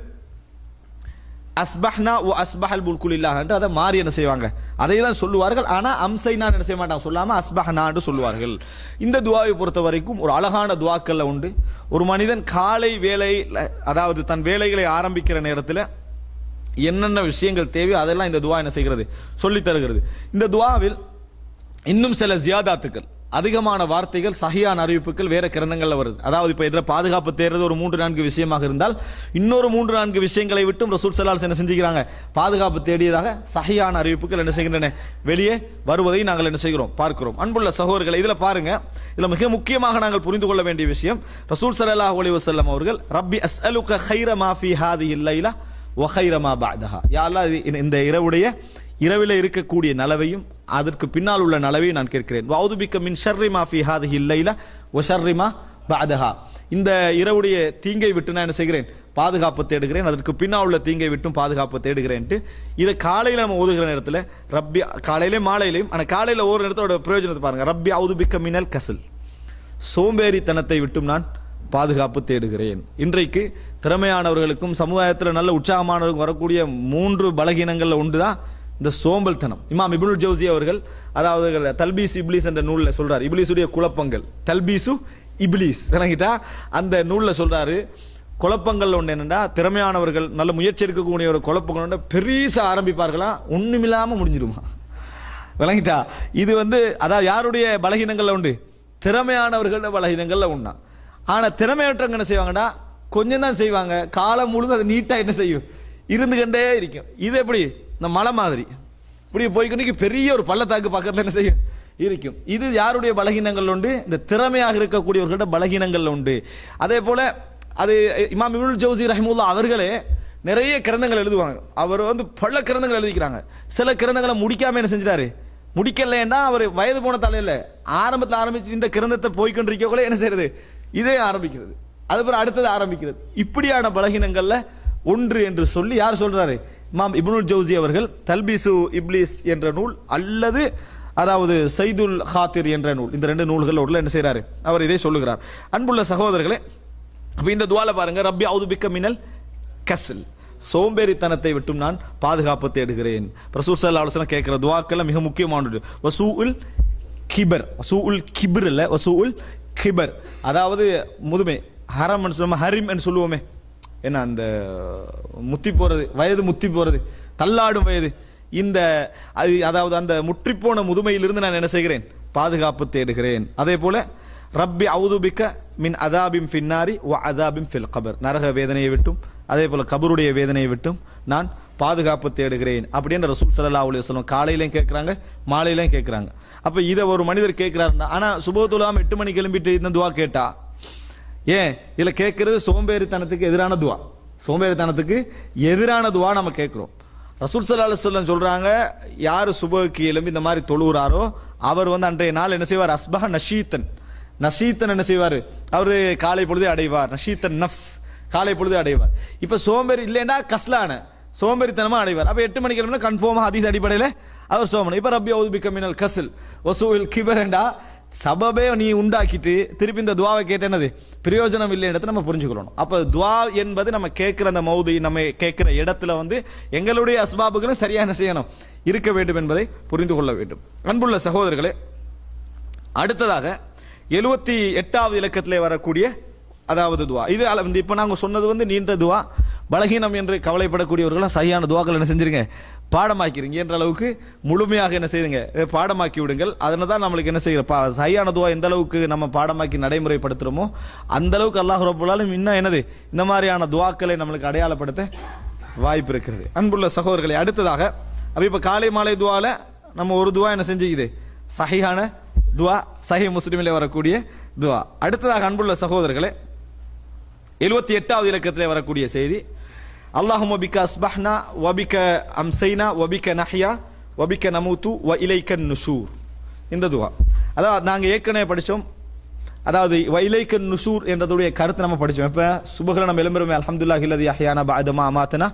அஸ்பஹ்னா ஓ அஸ்பஹல் புல்குலில்லாஹ் என்று அதை மாறி என்ன செய்வாங்க அதை தான் சொல்லுவார்கள் ஆனா அம்சைனா என்ன செய்ய மாட்டாங்க சொல்லாம அஸ்பஹ்னா என்று சொல்லுவார்கள் இந்த துவாவை பொறுத்த வரைக்கும் ஒரு அழகான துவாக்கள்ல உண்டு ஒரு மனிதன் காலை வேலை அதாவது தன் வேலைகளை ஆரம்பிக்கிற நேரத்தில் என்னென்ன விஷயங்கள் தேவையோ அதெல்லாம் இந்த துவா என்ன செய்கிறது சொல்லித் தருகிறது இந்த துவாவில் இன்னும் சில ஜியாதாத்துக்கள் அதிகமான வார்த்தைகள் சஹியான அறிவிப்புகள் வேற கிரந்தங்கள்ல வருது அதாவது இப்ப இதுல பாதுகாப்பு தேர்றது ஒரு மூன்று நான்கு விஷயமாக இருந்தால் இன்னொரு மூன்று நான்கு விஷயங்களை விட்டும் ரசூல் சலால் என்ன செஞ்சுக்கிறாங்க பாதுகாப்பு தேடியதாக சஹியான அறிவிப்புகள் என்ன செய்கின்றன வெளியே வருவதை நாங்கள் என்ன செய்கிறோம் பார்க்கிறோம் அன்புள்ள சகோதரர்களை இதுல பாருங்க இதுல மிக முக்கியமாக நாங்கள் புரிந்து கொள்ள வேண்டிய விஷயம் ரசூல் ஸல்லல்லாஹு அலைஹி வஸல்லம் அவர்கள் ரப்பி அஸ்அலுக கைர மா ஃபீ ஹாதிஹில் லைலா வ கைர மா பஅதஹா யா அல்லாஹ் இது- இந்த இரவுடைய இரவில இருக்கக்கூடிய நலவையும் அதற்கு பின்னால் உள்ள நலவையும் நான் கேட்கிறேன் வௌதுபிக்க மின் ஷர்ரி மா ஃபி ஹாதிஹி லைலா வ ஷர்ரி மா பஅதஹா இந்த இரவுடைய தீங்கை விட்டு நான் என்ன செய்கிறேன் பாதுகாப்பு தேடுகிறேன் அதற்கு பின்னால் உள்ள தீங்கை விட்டும் பாதுகாப்பு தேடுகிறேன்ட்டு இதை காலையில நம்ம ஓதுகிற நேரத்தில் ரப்பி காலையிலே மாலையிலையும் ஆனா காலையில ஒரு நேரத்தோட பிரயோஜனத்தை பாருங்க ரப்பி அவுதுபிக்க மினல் கசல் சோம்பேறித்தனத்தை விட்டும் நான் பாதுகாப்பு தேடுகிறேன் இன்றைக்கு திறமையானவர்களுக்கும் சமுதாயத்தில் நல்ல உற்சாகமானவர்களுக்கும் வரக்கூடிய மூன்று பலகீனங்கள்ல ஒன்றுதான் இந்த சோம்பல்தனம் இமாம் இப்னுல் ஜவுசி அவர்கள் அதாவது தல்பீஸ் இப்லீஸ் என்ற நூல்ல சொல்றார் இப்லீஸுடைய குழப்பங்கள் தல்பீசு இப்லீஸ் விளங்கிட்டா அந்த நூல்ல சொல்றாரு குழப்பங்கள் ஒன்று என்னன்னா திறமையானவர்கள் நல்ல முயற்சி எடுக்கக்கூடிய ஒரு குழப்பங்கள் ஒன்று பெருசா ஆரம்பிப்பார்களா ஒண்ணுமில்லாம முடிஞ்சிருமா விளங்கிட்டா இது வந்து அதாவது யாருடைய பலகீனங்கள்ல உண்டு திறமையானவர்களோட பலகீனங்கள்ல உண்டா ஆனா திறமையற்றவங்க என்ன செய்வாங்கன்னா கொஞ்சம் தான் செய்வாங்க காலம் முழுதும் அது நீட்டா என்ன செய்யும் இருந்து கொண்டே இருக்கும் இது எப்படி இந்த மலை மாதிரி இப்படி போய்க்கொண்டு பெரிய ஒரு பள்ளத்தாக்கு பக்கத்துல என்ன செய்யும் இருக்கும் இது யாருடைய பலகீனங்கள் உண்டு இந்த திறமையாக இருக்கக்கூடியவர்களோட பலகீனங்கள் உண்டு அதே போல அது இமாம் இப்னுல் ஜவுசி ரஹிமுல்லா அவர்களே நிறைய கிரந்தங்கள் எழுதுவாங்க அவர் வந்து பல கிரந்தங்கள் எழுதிக்கிறாங்க சில கிரந்தங்களை முடிக்காம என்ன செஞ்சிட்டாரு முடிக்கலைன்னா அவர் வயது போன தலையில ஆரம்பத்தில் ஆரம்பிச்சு இந்த கிரந்தத்தை போய்கொண்டிருக்கக்குள்ள என்ன செய்யறது இதே ஆரம்பிக்கிறது அதுக்கப்புறம் அடுத்தது ஆரம்பிக்கிறது இப்படியான பலகீனங்கள்ல ஒன்று என்று சொல்லி யார் சொல்றாரு இமாம் இப்னுல் ஜவுசி அவர்கள் தல்பீசு இப்லீஸ் என்ற நூல் அல்லது அதாவது சைதுல் ஹாத்திர் என்ற நூல் இந்த ரெண்டு நூல்கள் உள்ள என்ன செய்றாரு அவர் இதை சொல்லுகிறார் அன்புள்ள சகோதரர்களே அப்ப இந்த துவால பாருங்க ரப்பி அவுது பிக்க மினல் கசல் சோம்பேறித்தனத்தை விட்டும் நான் பாதுகாப்பு தேடுகிறேன் ரசூல் ஸல்லல்லாஹு அலைஹி வஸல்லம் கேட்கிற துவாக்கள் மிக முக்கியமானது வசூஉல் கிபர் வசூஉல் கிபர் இல்ல வசூஉல் கிபர் அதாவது முதுமை ஹரம் சொல்லுவோம் ஹரிம் என்று சொல்லுவோமே என்ன அந்த முத்தி போறது வயது முத்தி போறது தள்ளாடும் வயது இந்த அது அதாவது அந்த முற்றிப்போன முதுமையிலிருந்து நான் என்ன செய்கிறேன் பாதுகாப்பு தேடுகிறேன் அதே போல ரப்பி அவுதுபிக்க மின் அதாபிம் ஃபின்னாரி வ அதாபிம் ஃபில் கபர் நரக வேதனையை விட்டும் அதே போல கபருடைய வேதனையை விட்டும் நான் பாதுகாப்பு தேடுகிறேன் அப்படின்னு ரசூல் ஸல்லல்லாஹு அலைஹி வஸல்லம் காலையிலையும் கேட்கறாங்க மாலையிலையும் கேட்கறாங்க அப்ப இதை ஒரு மனிதர் கேட்கிறாருன்னா ஆனா சுபத்துலாம் எட்டு மணிக்கு கிளம்பிட்டு இந்த துவா கேட்டா ஏன் இதுல கேட்கறது சோம்பேறித்தனத்துக்கு எதிரான துவா சோம்பேறித்தனத்துக்கு எதிரான துவா நம்ம கேட்கிறோம் ரசூல் ஸல்லல்லாஹு அலைஹி வஸல்லம் சொல்றாங்க யார் சுபஹுக்கு எழும்பி இந்த மாதிரி தொழுகிறாரோ அவர் வந்து அன்றைய நாள் என்ன செய்வார் அஸ்பஹ நஷீத்தன் நஷீத்தன் என்ன செய்வார் அவரு காலை பொழுது அடைவார் நஷீத்தன் நஃப்ஸ் காலை பொழுது அடைவார் இப்ப சோம்பேறி இல்லைன்னா கஸ்லான சோம்பேறித்தனமா அடைவார் அப்ப எட்டு மணிக்கு கன்ஃபார்மா ஹதீஸ் அடிப்படையில் அவர் சோமன் இப்ப ரப்பி அவுது பிக்க மினல் கசில் வசூல் கிபரண்டா சபபே நீ உண்டாக்கிட்டு திருப்பி இந்த துவாவை கேட்டேனது பிரயோஜனம் இல்லைன்றதை நம்ம புரிஞ்சுக்கணும் அப்ப துவா என்பது நம்ம கேட்கிற அந்த மௌதி நம்ம கேட்கிற இடத்துல வந்து எங்களுடைய அஸ்பாபுகளும் சரியா என்ன செய்யணும் இருக்க வேண்டும் என்பதை புரிந்து கொள்ள வேண்டும் அன்புள்ள சகோதரர்களே அடுத்ததாக எழுபத்தி எட்டாவது இலக்கத்திலே வரக்கூடிய அதாவது துவா இது அள- வந்து இப்ப நாங்க சொன்னது வந்து நீண்ட துவா பலகீனம் என்று கவலைப்படக்கூடியவர்களும் சரியான துவாக்கள் என்ன செஞ்சிருங்க பாடமாக்கிறீங்க என்ற அளவுக்கு முழுமையாக என்ன செய்யுங்க இதை பாடமாக்கி விடுங்கள் அதனால தான் நம்மளுக்கு என்ன செய்யற பா- சரியான துவா எந்த அளவுக்கு நம்ம பாடமாக்கி நடைமுறைப்படுத்துறோமோ அந்த அளவுக்கு அல்லாஹ் ரபுல்லாலும் இன்னும் என்னது இந்த மாதிரியான துவாக்களை நம்மளுக்கு அடையாளப்படுத்த வாய்ப்பு இருக்கிறது அன்புள்ள சகோதரர்களை அடுத்ததாக அப்ப இப்ப காலை மாலை துவால நம்ம ஒரு துவா என்ன செஞ்சுக்குது சஹிஹான துவா சஹி முஸ்லிமிலே வரக்கூடிய துவா அடுத்ததாக அன்புள்ள சகோதரர்களே எழுபத்தி எட்டாவது இலக்கத்திலே வரக்கூடிய செய்தி அல்லாஹும் வபிக்க அஸ்பஹ்னா வபிக்க அம்சைனா வபிக்க நஹ்யா வபிக்க நமூத்து வ இலைக்க நுஷூர் இந்த துவா அதாவது நாங்க ஏற்கனவே படிச்சோம் அதாவது வைலைக்க நுஷூர் என்றதுடைய கருத்து நம்ம படிச்சோம் இப்ப சுபகல நம்ம எழும்புறோமே அல்ஹம்துலில்லாஹி இல்லதி அஹ்யானா பஅதமா அமாத்தனா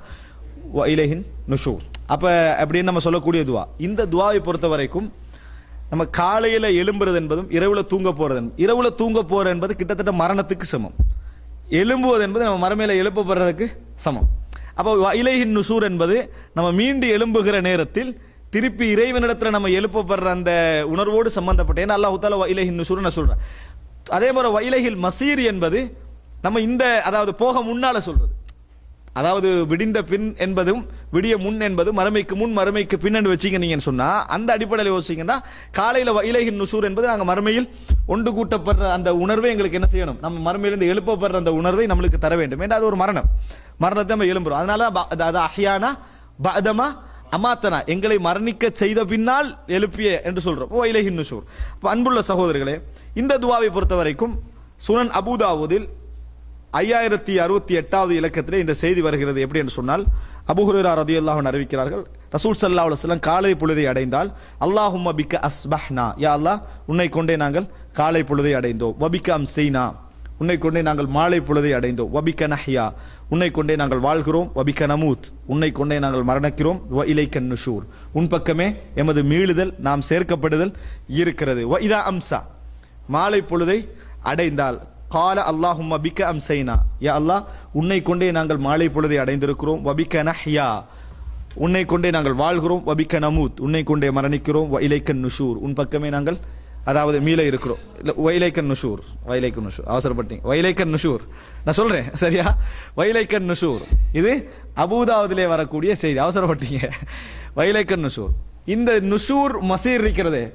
வ இலைஹின் நுஷூர் அப்ப அப்படின்னு நம்ம சொல்லக்கூடிய துவா இந்த துவாவை பொறுத்த வரைக்கும் நம்ம காலையில எழும்புறது என்பதும் இரவுல தூங்க போறது என்பதும். இரவுல தூங்க போறது என்பது கிட்டத்தட்ட மரணத்துக்கு சமம் எழும்புவது என்பது நம்ம மறுமையில எழுப்பப்படுறதுக்கு சமம் அப்போ இலையின் நுசூர் என்பது நம்ம மீண்டு எழும்புகிற நேரத்தில் திருப்பி இறைவனிடத்துல நம்ம எழுப்பப்படுற அந்த உணர்வோடு சம்பந்தப்பட்ட ஏன்னா அல்லாஹ் தால இலைஹின் நுசூர் நான் சொல்றேன் அதே போல வைலகில் மசீர் என்பது நம்ம இந்த அதாவது போக முன்னால சொல்றது அதாவது விடிந்த பின் என்பதும் விடிய முன் என்பது மறுமைக்கு முன் மறுமைக்கு பின் வச்சீங்க நீங்க சொன்னா அந்த அடிப்படையில் யோசிச்சீங்கன்னா காலையில இலகின் நுசூர் என்பது நாங்க மறுமையில் ஒன்று கூட்டப்படுற அந்த உணர்வை எங்களுக்கு என்ன செய்யணும் நம்ம மறுமையிலிருந்து எழுப்பப்படுற அந்த உணர்வை நம்மளுக்கு தர வேண்டும் ஏன்னா அது ஒரு மரணம் மரணத்தை நம்ம எழும்புறோம் அதனால ப- அது- அது அஹ்யானா பதமா அமாத்தனா எங்களை மரணிக்க செய்த பின்னால் எழுப்பிய என்று சொல்றோம் ஓ இலகின் நுசூர் அப்ப அன்புள்ள சகோதரர்களே இந்த துவாவை பொறுத்த வரைக்கும் சுனன் அபுதாவுதில் ஐயாயிரத்தி அறுபத்தி எட்டாவது இலக்கத்திலே இந்த செய்தி வருகிறது எப்படி என்று சொன்னால் அபுஹுரா ரதியல்லாஹு அறிவிக்கிறார்கள் ரசூல் ஸல்லல்லாஹு அலைஹி வஸல்லம் காலை பொழுதை அடைந்தால் அல்லாஹும்ம பிக்க அஸ்பஹ்னா யா அல்லாஹ் உன்னை கொண்டே நாங்கள் காலை பொழுதை அடைந்தோம் வபிக்க அம்சைனா உன்னை கொண்டே நாங்கள் மாலை பொழுதை அடைந்தோம் வபிக்க நஹ்யா உன்னை கொண்டே நாங்கள் வாழ்கிறோம் வபிக்க நமூத் உன்னை கொண்டே நாங்கள் மரணிக்கிறோம் வ இலைக்க நுஷூர் உன் பக்கமே எமது மீளுதல் நாம் சேர்க்கப்படுதல் இருக்கிறது வ இதா அம்சா மாலை பொழுதை அடைந்தால் கால அல்லாஹும்ம பிக்க அம்சைனா யா அல்லாஹ் உன்னை கொண்டே நாங்கள் மாலை பொழுதை அடைந்திருக்கிறோம் வபிக்க நஹ்யா உன்னை கொண்டே நாங்கள் வாழ்கிறோம் வபிக்க நமூத் உன்னை கொண்டே மரணிக்கிறோம் வ இலைக்கன் நுஷூர் உன் பக்கமே நாங்கள் அதாவது மீள இருக்கிறோம் இல்ல வைலைக்கன் நுஷூர் வைலைக்கன் நுஷூர் அவசரப்பட்டீங்க வைலைக்கன் நுஷூர் நான் சொல்றேன் சரியா வைலைக்கன் நுஷூர் இது அபூதாவதிலே வரக்கூடிய செய்தி அவசரப்பட்டீங்க வைலைக்கன் நுஷூர் இந்த நுஷூர் மசீர் இருக்கிறதே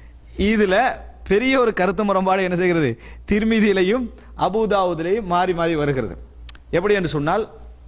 இதுல பெரிய ஒரு கருத்து முரண்பாடு என்ன செய்கிறது திருமிதியிலையும் அபுதாவுதிலையும் மாறி மாறி வருகிறது எப்படி என்று சொன்னால்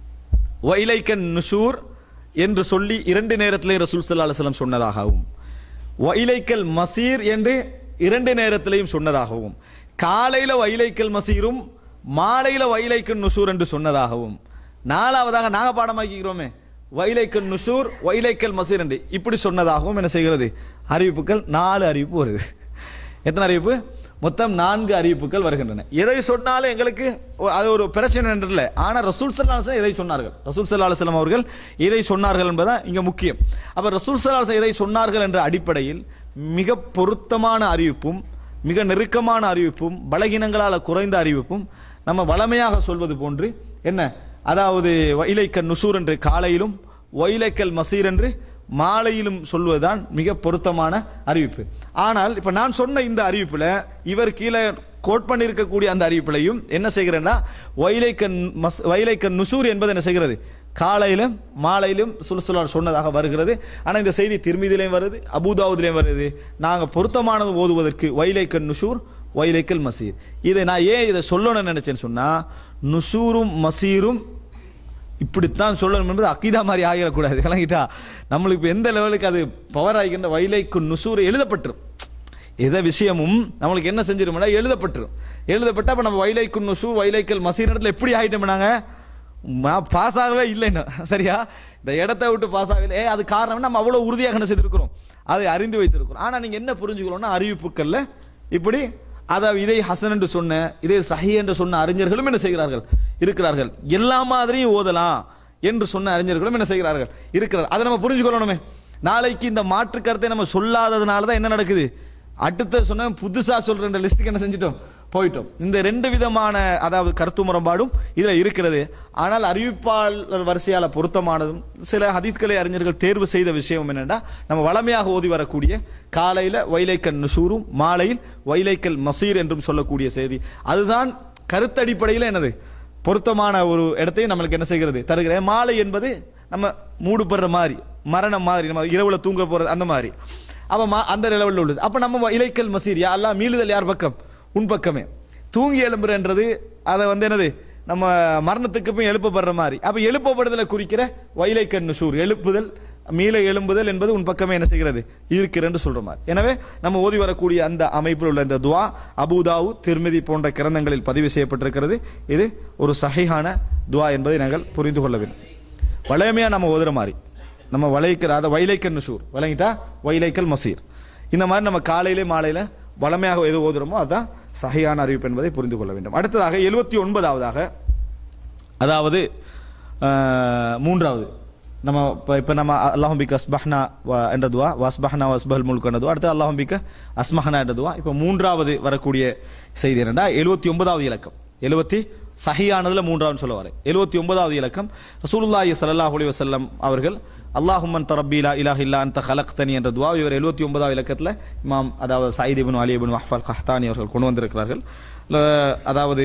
வைலைக்கன் நுஷூர் என்று சொல்லி இரண்டு நேரத்திலே ரசூல் ஸல்லல்லாஹு அலைஹி வஸல்லம் சொன்னதாகவும் வைலைக்கல் மசீர் என்று இரண்டு நேரத்திலையும் சொன்னதாகவும் காலையில வைலைக்கல் மசீரும் மாலையில வைலைக்கன் நுஷூர் என்று சொன்னதாகவும் நாலாவதாக நாங்க பாடமாக்கிக்கிறோமே வைலைக்கல் நுஷூர் வைலைக்கல் மசீர் என்று இப்படி சொன்னதாகவும் என்ன செய்கிறது அறிவிப்புகள் நாலு அறிவிப்பு வருது எத்தனை அறிவிப்பு மொத்தம் நான்கு அறிவிப்புகள் வருகின்றன எதை சொன்னாலும் எங்களுக்கு ஒ- அது ஒரு பிரச்சனை என்று இல்லை ஆனால் ரசூல் சல்லா அலுவலம் இதை சொன்னார்கள் ரசூல் சல்லா அலுவலம் அவர்கள் இதை சொன்னார்கள் என்பதுதான் இங்க முக்கியம் அப்ப ரசூல் சல்லா அலுவலம் இதை சொன்னார்கள் என்ற அடிப்படையில் மிக பொருத்தமான அறிவிப்பும் மிக நெருக்கமான அறிவிப்பும் பலகீனங்களால் குறைந்த அறிவிப்பும் நம்ம வளமையாக சொல்வது போன்று என்ன அதாவது வைலைக்க நுசூர் என்று காலையிலும் ஒயிலைக்கல் மசீர் என்று மாலையிலும் சொல்வதுதான் மிக பொருத்தமான அறிவிப்பு ஆனால் இப்ப நான் சொன்ன இந்த அறிவிப்புல இவர் கீழே கோட் பண்ணியிருக்கக்கூடிய அந்த அறிவிப்புலையும் என்ன செய்கிறேன்னா வைலைக்கன் மஸ் வைலைக்கன் நுசூர் என்பது என்ன செய்கிறது காலையிலும் மாலையிலும் சுல்சுலார் சொன்னதாக வருகிறது ஆனா இந்த செய்தி திருமீதிலையும் வருது அபுதாவுதிலையும் வருது நாங்க பொருத்தமானது ஓதுவதற்கு வைலைக்கன் நுசூர் வைலைக்கல் மசீர் இதை நான் ஏன் இதை சொல்லணும்னு நினைச்சேன்னு சொன்னா நுசூரும் மசீரும் இப்படித்தான் சொல்லணும் என்பது அக்கீதா மாதிரி ஆகிடக்கூடாது விளங்கிட்டா நம்மளுக்கு இப்ப எந்த லெவலுக்கு அது பவர் ஆகின்ற வைலைக்கு நுசூர் எழுதப்பட்டிரும் எந்த விஷயமும் நம்மளுக்கு என்ன செஞ்சிருமோனா எழுதப்பட்டிரும் எழுதப்பட்டா அப்ப நம்ம வைலைக்கு நுசூர் வைலைக்கல் மசீர் இடத்துல எப்படி ஆகிட்டோம் நாங்க நான் பாஸ் ஆகவே இல்லைன்னு சரியா இந்த இடத்தை விட்டு பாஸ் ஆகல ஏ அது காரணம் நம்ம அவ்வளவு உறுதியாக என்ன செய்திருக்கிறோம் அதை அறிந்து வைத்திருக்கிறோம் ஆனா நீங்க என்ன புரிஞ்சுக்கணும்னா அறிவிப்புக்கள்ல இப்படி அதாவது இதை ஹசன் என்று சொன்ன இதை சஹி என்று சொன்ன அறிஞர்களும் என்ன செய்கிறார்கள் இருக்கிறார்கள் எல்லா மாதிரியும் ஓதலாம் என்று சொன்ன அறிஞர்களும் என்ன செய்கிறார்கள் இருக்கிறார் அதை நம்ம புரிஞ்சுக்கொள்ளணுமே நாளைக்கு இந்த மாற்று கருத்தை நம்ம சொல்லாததுனால தான் என்ன நடக்குது அடுத்த சொன்ன புதுசா சொல்ற லிஸ்ட்டுக்கு என்ன செஞ்சிட்டோம் போயிட்டோம் இந்த ரெண்டு விதமான அதாவது கருத்து முரண்பாடும் இதுல இருக்கிறது ஆனால் அறிவிப்பாளர் வரிசையால பொருத்தமானதும் சில ஹதீத்களை அறிஞர்கள் தேர்வு செய்த விஷயம் என்னன்னா நம்ம வளமையாக ஓதி வரக்கூடிய காலையில வைலைக்கல் நுசூரும் மாலையில் வைலைக்கல் மசீர் என்றும் சொல்லக்கூடிய செய்தி அதுதான் கருத்தடிப்படையில் என்னது பொருத்தமான ஒரு இடத்தையும் நம்மளுக்கு என்ன செய்கிறது தருகிறேன் மாலை என்பது நம்ம மூடு படுற மாதிரி மரணம் மாதிரி நம்ம இரவுல தூங்க போறது அந்த மாதிரி அப்ப மா- அந்த லெவலில் உள்ளது அப்ப நம்ம இலைக்கல் மசீர் யா அல்லாஹ் மீளுதல் யார் பக்கம் உன் பக்கமே தூங்கி எழும்புறன்றது அதை வந்து என்னது நம்ம மரணத்துக்கு போய் எழுப்பப்படுற மாதிரி அப்ப எழுப்பப்படுதலை குறிக்கிற வைலைக்கண் நுசூர் எழுப்புதல் மீள எழும்புதல் என்பது உன் பக்கமே என்ன செய்கிறது இருக்கிறன்னு சொல்ற மாதிரி எனவே நம்ம ஓதி வரக்கூடிய அந்த அமைப்பில் உள்ள இந்த துவா அபுதாவு திருமதி போன்ற கிரந்தங்களில் பதிவு செய்யப்பட்டிருக்கிறது இது ஒரு சஹிஹான துவா என்பதை நாங்கள் புரிந்து கொள்ள வேண்டும் வளையமையா நம்ம ஓதுற மாதிரி நம்ம வளைக்கிற அதை வைலைக்கல் நுசூர் வளைங்கிட்டா வைலைக்கல் மசீர் இந்த மாதிரி நம்ம காலையிலே மாலையில வளமையாக எது ஓதுறோமோ அதுதான் சஹியான அறிவிப்பு என்பதை புரிந்து கொள்ள வேண்டும் அடுத்ததாக எழுபத்தி ஒன்பதாவதாக அதாவது அஹ், மூன்றாவது நம்ம இப்போ இப்போ நம்ம அல்லாஹும் பிக் அஸ்பஹ்னா வ- என்ற துவா வஸ்பஹ்னா வஸ்பஹல் முல்க் என்ற துவா அடுத்து அல்லாஹும் பிக்க அஸ்மஹனா என்ற துவா இப்போ மூன்றாவது வரக்கூடிய செய்தி என்னடா எழுபத்தி ஒன்பதாவது இலக்கம் எழுபத்தி சஹியானதுல மூன்றாவது சொல்ல வரேன் எழுபத்தி ஒன்பதாவது இலக்கம் ரசூலுல்லாஹி ஸல்லல்லாஹு அலைஹி வஸல்லம் அவர்கள் அல்லாஹும்மன் தரப்பி லா இலாஹ இல்லா அன்த ஹலக்தனி என்ற துவா இவர் எழுபத்தி ஒன்பதாவது இலக்கத்தில் இமாம் அதாவது சயீத் இப்னு அலி இப்னு வஹ்ஃபல் கஹ்தானி அவர்கள் கொண்டு வந்திருக்கிறார்கள் ல- அதாவது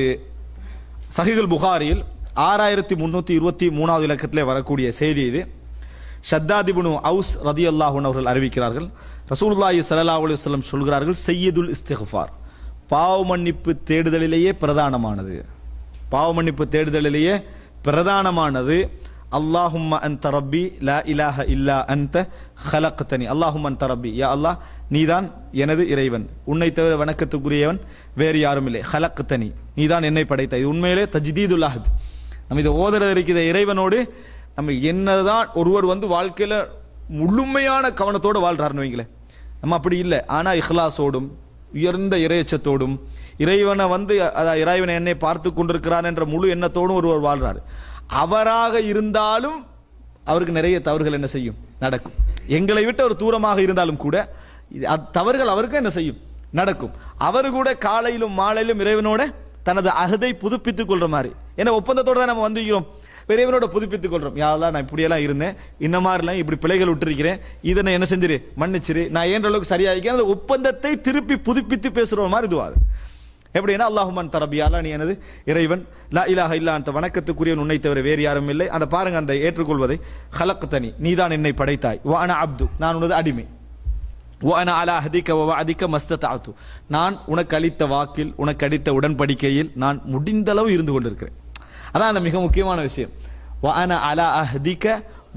சஹிகுல் புகாரியில் ஆறாயிரத்தி முன்னூத்தி இருபத்தி மூணாவது இலக்கத்திலே வரக்கூடிய செய்தி இது ஷத்தாதிபுனு அவுஸ் ரதி அல்லாஹூன் அவர்கள் அறிவிக்கிறார்கள் ரசூலுல்லாஹி ஸல்லல்லாஹு அலைஹி வஸல்லம் சொல்கிறார்கள் செய்யதுல் இஸ்திஃபார் பாவ மன்னிப்பு தேடுதலிலேயே பிரதானமானது பாவ மன்னிப்பு தேடுதலிலேயே பிரதானமானது அல்லாஹும்ம அன்த ரப்பி லா இலாஹ இல்லா அன்த ஹலக்தனி அல்லாஹும்ம அன்த ரப்பி யா அல்லாஹ் நீதான் எனது இறைவன் உன்னை தவிர வணக்கத்துக்குரியவன் வேறு யாரும் இல்லை ஹலக்தனி நீதான் என்னை படைத்த இது உண்மையிலே தஜ்தீதுல் அஹத் நம்ம இதை ஓதுறது இருக்கிற இறைவனோடு நம்ம என்னதான் ஒருவர் வந்து வாழ்க்கையில முழுமையான கவனத்தோடு வாழ்றாருன்னு வைங்களேன் நம்ம அப்படி இல்லை ஆனா இஹ்லாஸோடும் உயர்ந்த இறையச்சத்தோடும் இறைவனை வந்து அதான் இறைவனை என்னை பார்த்து கொண்டிருக்கிறான் என்ற முழு எண்ணத்தோடும் ஒருவர் வாழ்றாரு அவராக இருந்தாலும் அவருக்கு நிறைய தவறுகள் என்ன செய்யும் நடக்கும் எங்களை விட்டு ஒரு தூரமாக இருந்தாலும் கூட இது- அத் தவறுகள் அவருக்கு என்ன செய்யும் நடக்கும் அவர் கூட காலையிலும் மாலையிலும் இறைவனோட தனது அகதை புதுப்பித்துக் கொள்ற மாதிரி ஏன்னா ஒப்பந்தத்தோட தான் நம்ம வந்துக்கிறோம் இறைவனோட புதுப்பித்துக் கொள்றோம் யாரெல்லாம் நான் இப்படியெல்லாம் இருந்தேன் இந்த மாதிரிலாம் இப்படி பிழைகள் விட்டுருக்கிறேன் இதை நான் என்ன செஞ்சிரு மன்னிச்சிரு நான் ஏன்ற அளவுக்கு சரியா இருக்கேன் அந்த ஒப்பந்தத்தை திருப்பி புதுப்பித்து பேசுற மாதிரி இதுவாது எப்படின்னா அல்லாஹுமன் தரபியாலா நீ எனது இறைவன் லா இலாஹ இல்லா அந்த வணக்கத்துக்குரியவன் உன்னை தவிர வேறு யாரும் இல்லை அந்த பாருங்க அந்த ஏற்றுக்கொள்வதை ஹலக் தனி நீதான் என்னை படைத்தாய் வான அப்து நான் உனது அடிமை வான அலா ஹதிக்க அதிக மஸ்தத்தாத்து நான் உனக்கு அளித்த வாக்கில் உனக்கு அளித்த உடன்படிக்கையில் நான் முடிந்தளவு இருந்து கொண்டிருக்கிறேன் அதான் அந்த மிக முக்கியமான விஷயம் வான அலா அஹதிக்க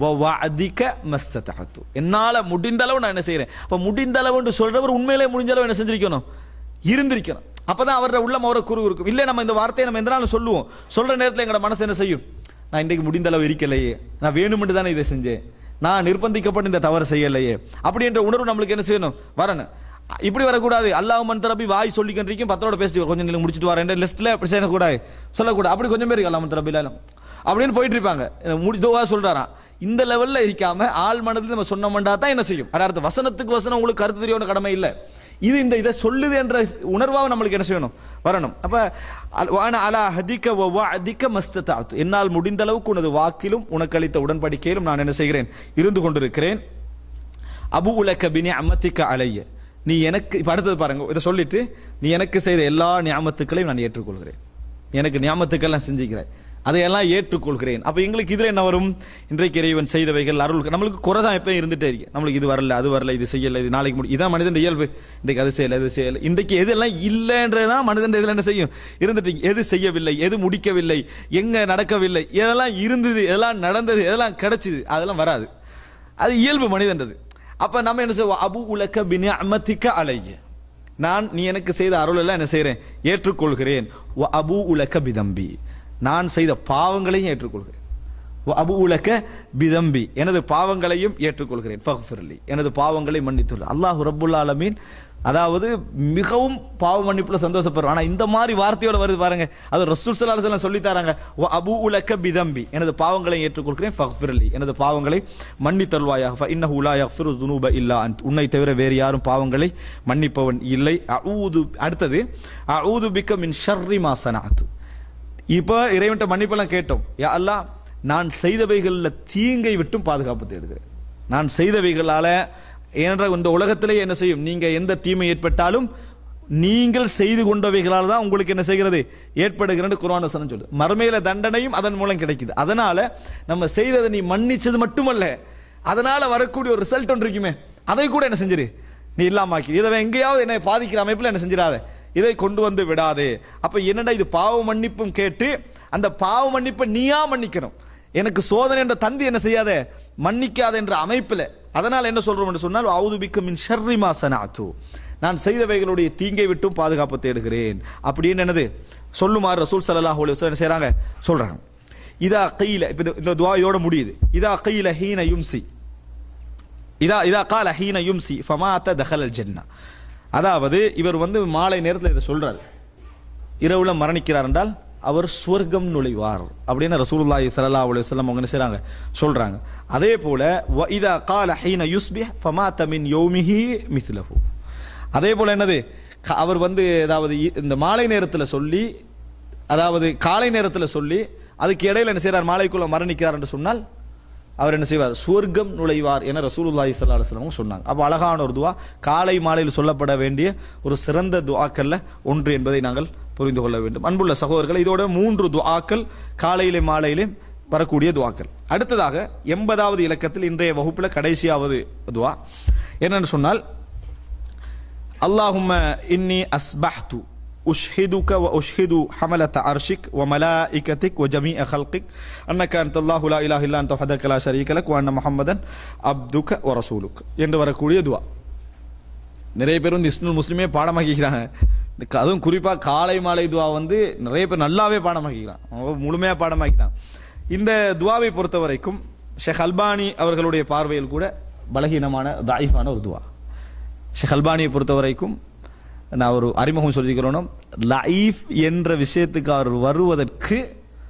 அதிக மஸ்தத்தாத்து என்னால முடிந்த அளவு நான் என்ன செய்யறேன் அப்ப முடிந்த அளவுன்னு சொல்றவர் உண்மையிலே முடிஞ்ச அளவு என்ன செஞ்சிருக்கணும் இருந்திருக்கணும் அப்பதான் அவரோட உள்ளம் அவரை குரு இருக்கும் இல்ல நம்ம இந்த வார்த்தையை நம்ம எந்த நாளும் சொல்லுவோம் சொல்ற நேரத்துல எங்களோட மனசு என்ன செய்யும் நான் இன்றைக்கு முடிந்த அளவு இருக்கலையே நான் வேணுமென்று தானே இதை செஞ்சேன் நான் நிர்பந்திக்கப்பட்டு இந்த தவறு செய்யலையே அப்படின்ற உணர்வு நம்மளுக்கு என்ன செய்யணும் வரணும் இப்படி வரக்கூடாது அல்லாஹ் மன் தரப்பி வாய் சொல்லிக்கின்றிருக்கும் பத்தோட பேசிட்டு வா, கொஞ்சம் நீங்க முடிச்சிட்டு வரேன் லிஸ்ட்ல அப்படி செய்யக்கூடாது சொல்லக்கூடாது அப்படி கொஞ்சம் பேருக்கு அல்லாஹ் தரப்பி அப்படின்னு போயிட்டு இருப்பாங்க முடிதோவா சொல்றாராம் இந்த லெவல்ல இருக்காம ஆள் மனதில் நம்ம சொன்ன மாட்டா தான் என்ன செய்யும் அதாவது வசனத்துக்கு வசனம் உங்களுக்கு கருத்து தெரியணும் கடமை இல்லை இது இந்த இதை சொல்லுது என்ற உணர்வாக நம்மளுக்கு என்ன செய்யணும் வரணும் அப்ப அல்- வான அலா ஹதிக்க வ அதிக மஸ்தத்தாத்து என்னால் முடிந்த அளவுக்கு உனது வாக்கிலும் உனக்கு அளித்த உடன்படிக்கையிலும் நான் என்ன செய்கிறேன் இருந்து கொண்டிருக்கிறேன் அபு உலக்க பினி அம்மத்திக்க அலைய நீ எனக்கு இப்ப அடுத்தது பாருங்க இதை சொல்லிட்டு நீ எனக்கு செய்த எல்லா ஞாபகத்துக்களையும் நான் ஏற்றுக்கொள்கிறேன் எனக்கு ஞாபகத்துக்கள் நான் செஞ்சுக்கிறேன் அதையெல்லாம் ஏற்றுக்கொள்கிறேன் அப்ப எங்களுக்கு இதுல என்ன வரும் இன்றைக்கு இறைவன் செய்தவைகள் அருள் நம்மளுக்கு குறை தான் எப்பயும் இருந்துட்டே இருக்கு நம்மளுக்கு இது வரல அது வரல இது செய்யல இது நாளைக்கு முடி இதான் மனிதன் இயல்பு இன்றைக்கு அது செய்யல இது செய்யல இன்றைக்கு எதெல்லாம் இல்லைன்றதுதான் மனிதன் இதுல என்ன செய்யும் இருந்துட்டு இருக்கு. எது செய்யவில்லை எது முடிக்கவில்லை எங்க நடக்கவில்லை எதெல்லாம் இருந்தது எதெல்லாம் நடந்தது எதெல்லாம் கிடைச்சது அதெல்லாம் வராது அது இயல்பு மனிதன்றது அப்ப நம்ம என்ன செய்வோம் அபு உலக பினி அமத்திக்க அலைய நான் நீ எனக்கு செய்த அருள் எல்லாம் என்ன செய்றேன் ஏற்றுக்கொள்கிறேன் வ அபு உலக பிதம்பி நான் செய்த பாவங்களையும் ஏற்றுக்கொள்கிறேன் வ அபு உலக பிதம்பி எனது பாவங்களையும் ஏற்றுக்கொள்கிறேன் ஃபக்ஃபிர்லி எனது பாவங்களை மன்னித்துள்ள அல்லாஹ் ரப்புல் ஆலமீன் அதாவது மிகவும் பாவ மன்னிப்புல சந்தோஷப்படுறோம் ஆனா இந்த மாதிரி வார்த்தையோட வருது பாருங்க அது ரசூல் ஸல்லல்லாஹு அலைஹி வஸல்லம் சொல்லி தராங்க "வ அபு உலக பிதம்பி எனது பாவங்களை ஏற்றுக்கொள்கிறேன் ஃபக்ஃபிர்லி எனது பாவங்களை மன்னித்தருள்வாயாக ஃப இன்னஹு லா யக்ஃபிரு துனூப இல்லா அன்ட் உன்னை தவிர வேறு யாரும் பாவங்களை மன்னிப்பவன் இல்லை அஊது அடுத்தது அஊது பிக்க மின் ஷர்ரி மா சனஅத்து இப்போ இறைவன்ட்ட மன்னிப்பெல்லாம் கேட்டோம் யா அல்லாஹ் நான் செய்தவைகளில் தீங்கை விட்டும் பாதுகாப்பு தேடுகிறேன் நான் செய்தவைகளால ஏனென்றால் இந்த உலகத்திலே என்ன செய்யும் நீங்க எந்த தீமை ஏற்பட்டாலும் நீங்கள் செய்து கொண்டவைகளால் தான் உங்களுக்கு என்ன செய்கிறது ஏற்படுகிறது குர்ஆன் வசனம் சொல்லு மறுமையில தண்டனையும் அதன் மூலம் கிடைக்குது அதனால நம்ம செய்ததை நீ மன்னிச்சது மட்டுமல்ல அதனால வரக்கூடிய ஒரு ரிசல்ட் ஒன்று இருக்குமே அதை கூட என்ன செஞ்சிரு நீ இல்லாமாக்கி இதை எங்கேயாவது என்ன பாதிக்கிற அமைப்பில் என்ன செஞ்சிடாத இதை கொண்டு வந்து விடாதே அப்ப என்னடா இது பாவ மன்னிப்பும் கேட்டு அந்த பாவ மன்னிப்பை நீயா மன்னிக்கணும் எனக்கு சோதனை என்ற தந்தி என்ன செய்யாத மன்னிக்காத என்ற அமைப்பில் அதனால் என்ன சொல்றோம் என்று சொன்னால் அவுதுபிக்கும் மின் ஷர்ரி மா சனஅத்து நான் செய்தவைகளுடைய தீங்கை விட்டும் பாதுகாப்பு தேடுகிறேன் அப்படின்னு என்னது சொல்லுமாறு ரசூல் ஸல்லல்லாஹு அலைஹி வஸல்லம் என்ன செய்றாங்க சொல்றாங்க இதா கையில இப்ப இந்த- இந்த துவா இதோட முடியுது இதா கையில ஹீன யும்சி இதா இதா கால ஹீன யும்சி ஃபமாத்த தஹலல் ஜன்னா அதாவது இவர் வந்து மாலை நேரத்தில் இதை சொல்றாரு இரவுல மரணிக்கிறார் என்றால் அவர் சுவர்க்கம் நுழைவார் அப்படின்னு ரசூலுல்லாஹி ஸல்லல்லாஹு அலைஹி வஸல்லம் அவங்க என்ன செய்றாங்க சொல்றாங்க அதே போல வ இதா கால ஹீன யுஸ்பிஹ் ஃபமாத்த மின் யௌமிஹி மிஸ்லஹு அதே போல என்னது க- அவர் வந்து அதாவது இ- இந்த மாலை நேரத்துல சொல்லி அதாவது காலை நேரத்துல சொல்லி அதுக்கு இடையில என்ன செய்றார் மாலைக்குள்ள மரணிக்கிறார் என்று சொன்னால் அவர் என்ன செய்வார் சுவர்க்கம் நுழைவார் என ரசூலுல்லாஹி ஸல்லல்லாஹு அலைஹி வஸல்லம் சொன்னாங்க அப்போ அழகான ஒரு துவா காலை மாலையில் சொல்லப்பட வேண்டிய ஒரு சிறந்த துஆக்கல்ல ஒன்று என்பதை நாங்கள் புரிந்து கொள்ள வேண்டும் அன்புள்ள சகோதரர்கள் இதோட மூன்று துஆக்கள் காலையிலே மாலையிலே வரக்கூடிய துஆக்கள் அடுத்ததாக எண்பதாவது இலக்கத்தில் இன்றைய வகுப்புல கடைசியாவது துஆ என்னன்னு சொன்னால் اللهم إني أسبحت أشهدك وأشهد حملة عرشك وملائكتك وجميع خلقك أنك أنت الله لا إله إلا أنت وحدك لا شريك لك وأن محمدا عبدك ورسولك என்று வரக்கூடிய துவா நிறைய பேர் வந்து இஸ்னுல் முஸ்லிமே பாடமாக்கிக்கிறாங்க இந்த க- அதுவும் குறிப்பா காலை மாலை துவா வந்து நிறைய பேர் நல்லாவே பாடமாக்கிக்கிறான் அவங்க முழுமையா பாடமாக்கிட்டான் இந்த துவாவை பொறுத்த வரைக்கும் ஷேக் அல்பானி அவர்களுடைய பார்வையில் கூட பலகீனமான தாயிஃபான ஒரு துவா ஷேக் அல்பானியை பொறுத்த வரைக்கும் நான் ஒரு அறிமுகம் சொல்லிக்கிறோம் லைஃப் என்ற விஷயத்துக்கு அவர் வருவதற்கு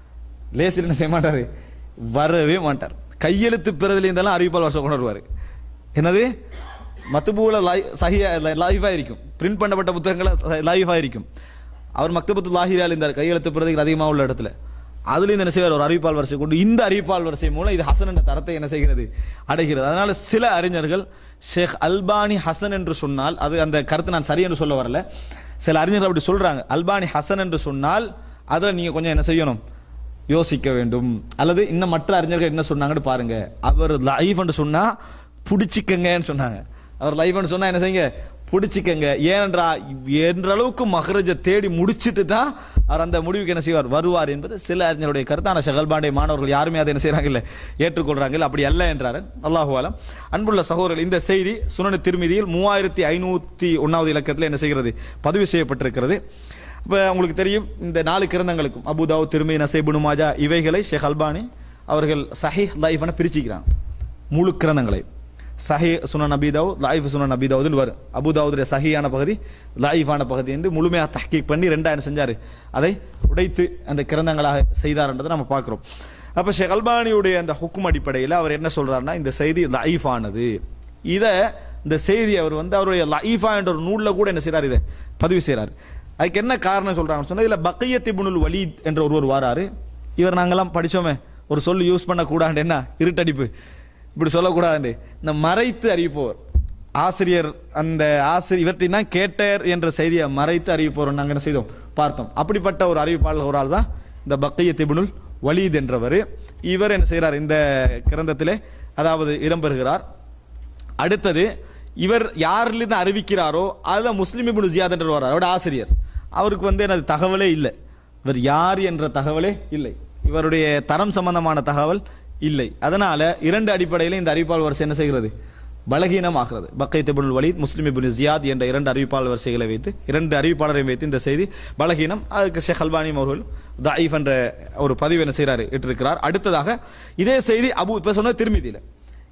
லேசில் என்ன செய்ய மாட்டாரு வரவே மாட்டார் கையெழுத்து பிறதில் இருந்தாலும் அறிவிப்பால் வருஷம் கொண்டு வருவார் என்னது மத்துபூல சஹியா லைஃபாக இருக்கும் பிரிண்ட் பண்ணப்பட்ட புத்தகங்கள் லைஃபாக இருக்கும் அவர் மக்தபத்து லாஹிரால் இந்த கையெழுத்து பிரதிகள் அதிகமாக உள்ள இடத்துல அதுலேயும் என்ன செய்வார் ஒரு அறிவிப்பால் வரிசை கொண்டு இந்த அறிவிப்பால் வரிசை மூலம் இது ஹசன் என்ற தரத்தை என்ன செய்கிறது அடைகிறது அதனால சில அறிஞர்கள் ஷேக் அல்பானி ஹசன் என்று சொன்னால் அது அந்த கருத்து நான் சரி என்று சொல்ல வரல சில அறிஞர்கள் அப்படி சொல்றாங்க அல்பானி ஹசன் என்று சொன்னால் அதில் நீங்க கொஞ்சம் என்ன செய்யணும் யோசிக்க வேண்டும் அல்லது இன்னும் மற்ற அறிஞர்கள் என்ன சொன்னாங்கன்னு பாருங்க அவர் லைஃப் என்று சொன்னா பிடிச்சிக்கங்கன்னு சொன்னாங்க அவர் லைஃப்னு சொன்னா என்ன செய்யுங்க பிடிச்சிக்கங்க ஏனென்றா என்ற அளவுக்கு மகரஜ தேடி முடிச்சிட்டு தான் அவர் அந்த முடிவுக்கு என்ன செய்வார் வருவார் என்பது சில அறிஞருடைய கருத்தான ஷகல்பாண்டே மாணவர்கள் யாருமே அதை என்ன செய்றாங்க இல்ல ஏற்றுக்கொள்றாங்க இல்ல அப்படி அல்ல என்றாரு அல்லாஹு ஆலம் அன்புள்ள சகோதரர்கள் இந்த செய்தி சுனனு திருமதியில் மூவாயிரத்தி ஐநூத்தி ஒன்னாவது இலக்கத்தில் என்ன செய்கிறது பதிவு செய்யப்பட்டிருக்கிறது இப்போ உங்களுக்கு தெரியும் இந்த நாலு கிரந்தங்களுக்கும் அபுதாவு திருமதி நசைபுனு மாஜா இவைகளை ஷேக் அல்பானி அவர்கள் சஹீஹ் லைஃப்னு பிரிச்சுக்கிறாங்க முழு கிரந்தங்களை சஹி சுனன் அபிதாவ் லாயிஃப் சுனன் அபிதாவுதுன்னு வரும் அபுதாவுடைய சஹியான பகுதி லாயிஃபான பகுதி என்று முழுமையாக தஹ்கீக் பண்ணி ரெண்டா என்ன செஞ்சாரு அதை உடைத்து அந்த கிரந்தங்களாக செய்தார்ன்றதை நம்ம பார்க்கிறோம் அப்ப ஷேக் அல்பானியுடைய அந்த ஹுக்கும் அடிப்படையில் அவர் என்ன சொல்றாருன்னா இந்த செய்தி லைஃபானது இதை இந்த செய்தி அவர் வந்து அவருடைய லைஃபா என்ற ஒரு நூல்ல கூட என்ன செய்றாரு இதை பதிவு செய்றாரு அதுக்கு என்ன காரணம் சொல்றாங்கன்னு சொன்னா இதுல பக்கையத் இப்னுல் வலீத் என்ற ஒருவர் வாராரு இவர் நாங்கெல்லாம் படிச்சோமே ஒரு சொல் யூஸ் பண்ணக்கூடாது என்ன இருட்டடிப்பு இப்படி சொல்லக்கூடாது இந்த மறைத்து அறிவிப்பவர் ஆசிரியர் அந்த ஆசிரியர் இவற்றை தான் கேட்டர் என்ற செய்தியை மறைத்து அறிவிப்பவர் நாங்கள் என்ன செய்தோம் பார்த்தோம் அப்படிப்பட்ட ஒரு அறிவிப்பாளர் ஒரு ஆள் தான் இந்த பக்கையத் இப்னுல் வலீத் என்றவர் இவர் என்ன செய்றார் இந்த கிரந்தத்திலே அதாவது இடம்பெறுகிறார் அடுத்தது இவர் யாரிலிருந்து அறிவிக்கிறாரோ அதுல முஸ்லிம் இப்னு ஜியாத் என்று வர்றார் அவருடைய ஆசிரியர் அவருக்கு வந்து எனது தகவலே இல்லை இவர் யார் என்ற தகவலே இல்லை இவருடைய தரம் சம்பந்தமான தகவல் இல்லை அதனால இரண்டு அடிப்படையில் இந்த அறிவிப்பால் வரிசை என்ன செய்கிறது பலகீனமாகிறது பக்கைத் இப்னுல் வலீத் முஸ்லிம் இப்னு ஜியாத் என்ற இரண்டு அறிவிப்பாளர் வரிசைகளை வைத்து இரண்டு அறிவிப்பாளரை வைத்து இந்த செய்தி பலகீனம் அதுக்கு ஷேக் அல்பானி அவர்கள் தாயிஃப் என்ற ஒரு பதிவு என்ன செய்கிறார் இட்டிருக்கிறார் அடுத்ததாக இதே செய்தி அபு இப்ப சொன்ன திருமிதியில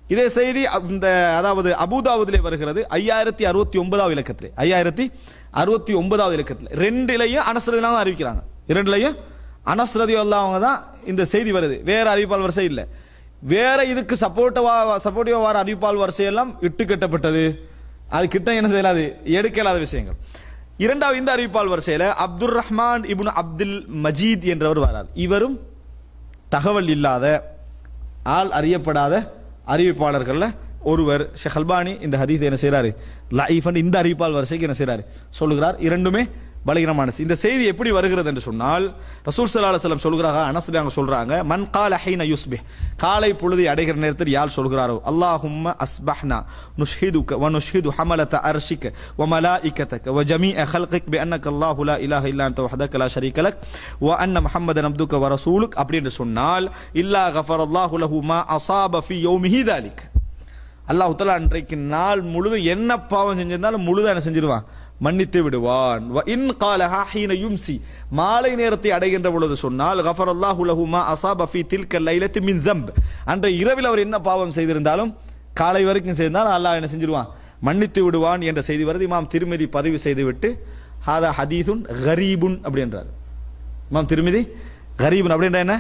இதே செய்தி இந்த அதாவது அபுதாபுதிலே வருகிறது ஐயாயிரத்தி அறுபத்தி ஒன்பதாவது இலக்கத்திலே ஐயாயிரத்தி அறுபத்தி ஒன்பதாவது இலக்கத்தில் ரெண்டுலையும் அனஸ்ரதிலாம் அறிவிக்கிறாங்க இரண்டுலையும் அனஸ்ரதி அவங்க தான் இந்த செய்தி வருது வேற அறிவிப்பால் வரிசை இல்லை வேற இதுக்கு சப்போர்ட்டவா சப்போர்ட்டிவா வர அறிவிப்பால் வரிசையெல்லாம் இட்டு கட்டப்பட்டது அது கிட்ட என்ன செய்யலாது எடுக்கலாத விஷயங்கள் இரண்டாவது இந்த அறிவிப்பால் வரிசையில அப்துல் ரஹ்மான் இப்னு அப்துல் மஜீத் என்றவர் வரார் இவரும் தகவல் இல்லாத ஆள் அறியப்படாத அறிவிப்பாளர்கள்ல ஒருவர் ஷேக் அல்பானி இந்த ஹதீஸ் என்ன செய்றாரு லைஃபன் இந்த அறிவிப்பால் வரிசைக்கு என்ன செய்றாரு சொல்லுகிறார் இரண்டுமே பலகீனமான செய்தி. இந்த செய்தி எப்படி வருகிறது என்று சொன்னால் ரசூல் ஸல்லல்லாஹு அலைஹி வஸல்லம் சொல்கிறாங்க அனஸ்ல அவங்க சொல்றாங்க மன் கால ஹைன யுஸ்பிஹ் காலை பொழுதை அடைகிற நேரத்தில் யார் சொல்கிறாரோ அல்லாஹும்ம அஸ்பஹ்னா நுஷ்ஹிதுக வ நுஷ்ஹிது ஹமலத அர்ஷிக வ மலாயிகதக வ ஜமீஅ ஹல்கிக் பிஅன்னக அல்லாஹு லா இலாஹ இல்லா அன்த வஹ்தக லா ஷரீக லக் வ அன்ன முஹம்மதன் அப்துக வ ரசூலுக் அப்படி என்று சொன்னால் இல்லா கஃபரல்லாஹு லஹு மா அஸாப ஃபீ யௌமிஹி தாலிக் அல்லாஹ் தஆலா அன்றைக்கு நாள் முழுதும் என்ன பாவம் செஞ்சிருந்தாலும் முழுதும் என்ன செஞ்சிருவான் மன்னித்து விடுவான் வ இன் காலஹா ஹீன யும்சி மாலை நேரத்தை அடைகின்ற பொழுது சொன்னால் கஃபரல்லாஹு லஹு மா அஸாப ஃபீ தில்க லைலத்தி மின் தம்ப் அன்றைய இரவில் அவர் என்ன பாவம் செய்திருந்தாலும் காலை வரைக்கும் செய்தால் அல்லாஹ் என்ன செஞ்சிருவான் மன்னித்து விடுவான் என்ற செய்தி வருது இமாம் திருமதி பதிவு செய்துவிட்டு ஹாதா ஹதீதுன் கரீபுன் அப்படின்றார் இமாம் திருமதி கரீபுன் அப்படின்ற என்ன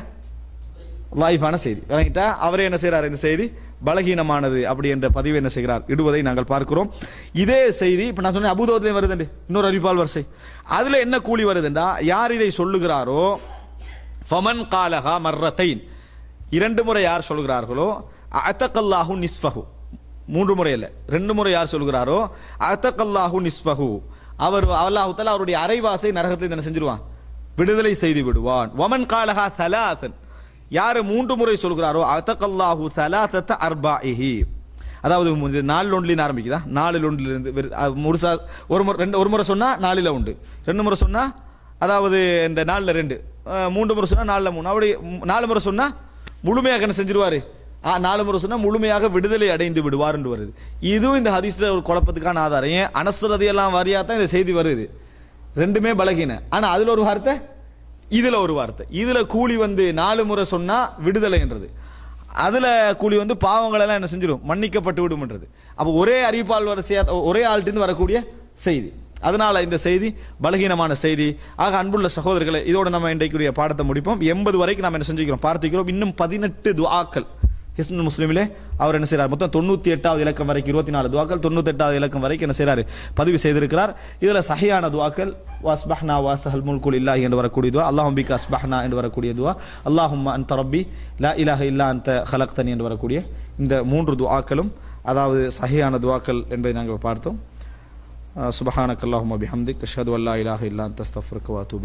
லைஃபான செய்தி விளங்கிட்டா அவரே என்ன செய்றார் இந்த செய்தி பலகீனமானது அப்படி என்ற பதிவு என்ன செய்கிறார் இடுவதை நாங்கள் பார்க்கிறோம் இதே செய்தி இப்ப நான் சொன்னேன் அபுதோதிலே வருதுண்டு இன்னொரு அறிவிப்பால் வரிசை அதுல என்ன கூலி வருதுண்டா யார் இதை சொல்லுகிறாரோ ஃபமன் காலஹா மர்ரத்தைன் இரண்டு முறை யார் சொல்கிறார்களோ அத்தகல்லாஹு நிஸ்ஃபஹு மூன்று முறை இல்ல ரெண்டு முறை யார் சொல்கிறாரோ அத்தகல்லாஹு நிஸ்ஃபஹு அவர் அல்லாஹ் தஆலா அவருடைய அரைவாசை நரகத்தை என்ன செஞ்சிருவான் விடுதலை செய்து விடுவான் வமன் காலஹா தலாத்தன் யாரு மூன்று முறை சொல்கிறாரோ அத்தகல்லாஹு தலாத்தத்த அர்பாஇஹி அதாவது இது நாலு ஒன்றிலிருந்து ஆரம்பிக்குதா நாலு ஒன்றிலிருந்து வெறு- அது முழுசா ஒரு முறை ரெண்டு ஒரு முறை சொன்னா நாலுல உண்டு ரெண்டு முறை சொன்னா அதாவது இந்த நாலுல ரெண்டு அஹ், மூன்று முறை சொன்னா நாலுல மூணு அப்படி ம், நாலு முறை சொன்னா முழுமையாக என்ன செஞ்சிருவாரு ஆ, நாலு முறை சொன்னா முழுமையாக விடுதலை அடைந்து விடுவார் என்று வருது இதுவும் இந்த ஹதீஸ்ல ஒரு குழப்பத்துக்கான ஆதாரம் ஏன் அனசுரதி எல்லாம் வாரியா தான் இந்த செய்தி வருது ரெண்டுமே பலகீன ஆனா அதுல ஒரு வார்த்தை இதுல ஒரு வார்த்தை இதுல கூலி வந்து நாலு முறை சொன்னா விடுதலை என்றது அதுல கூலி வந்து பாவங்கள் எல்லாம் என்ன செஞ்சிடும் மன்னிக்கப்பட்டு விடும்ன்றது அப்ப ஒரே அறிவிப்பால் வரிசையா ஒரே ஆள்கிட்ட வரக்கூடிய செய்தி அதனால இந்த செய்தி பலகீனமான செய்தி ஆக அன்புள்ள சகோதரர்களை இதோட நம்ம இன்றைக்குரிய பாடத்தை முடிப்போம் எண்பது வரைக்கும் நம்ம என்ன செஞ்சுக்கிறோம் பார்த்துக்கிறோம் இன்னும் பதினெட்டு துஆக்கள் ஹிஸ்னு முஸ்லிமிலே அவர் என்ன செய்றார் மொத்தம் தொண்ணூத்தி எட்டாவது இலக்கம் வரைக்கும் இருபத்தி நாலு துவாக்கள் தொண்ணூத்தி எட்டாவது இலக்கம் வரைக்கும் என்ன செய்றாரு பதிவு செய்திருக்கிறார் இதுல சஹியான துவாக்கள் வாஸ்பஹ்னா வாசஹல் முல்குல் இல்லாஹி என்று வரக்கூடிய துவா அல்லாஹும் பிக் அஸ்பஹ்னா என்று வரக்கூடிய துவா அல்லாஹும் அன்த ரப்பி லா இலாஹ இல்லா அந்த ஹலக்தனி என்று வரக்கூடிய இந்த மூன்று துவாக்களும் அதாவது சஹியான துவாக்கள் என்பதை நாங்கள் பார்த்தோம் சுபஹானக் அல்லாஹும் பிஹம்திக் அஷ்ஹது அல்லா இலாஹ இல்லா அந்த அஸ்தஃபிருக்க வாத்துபு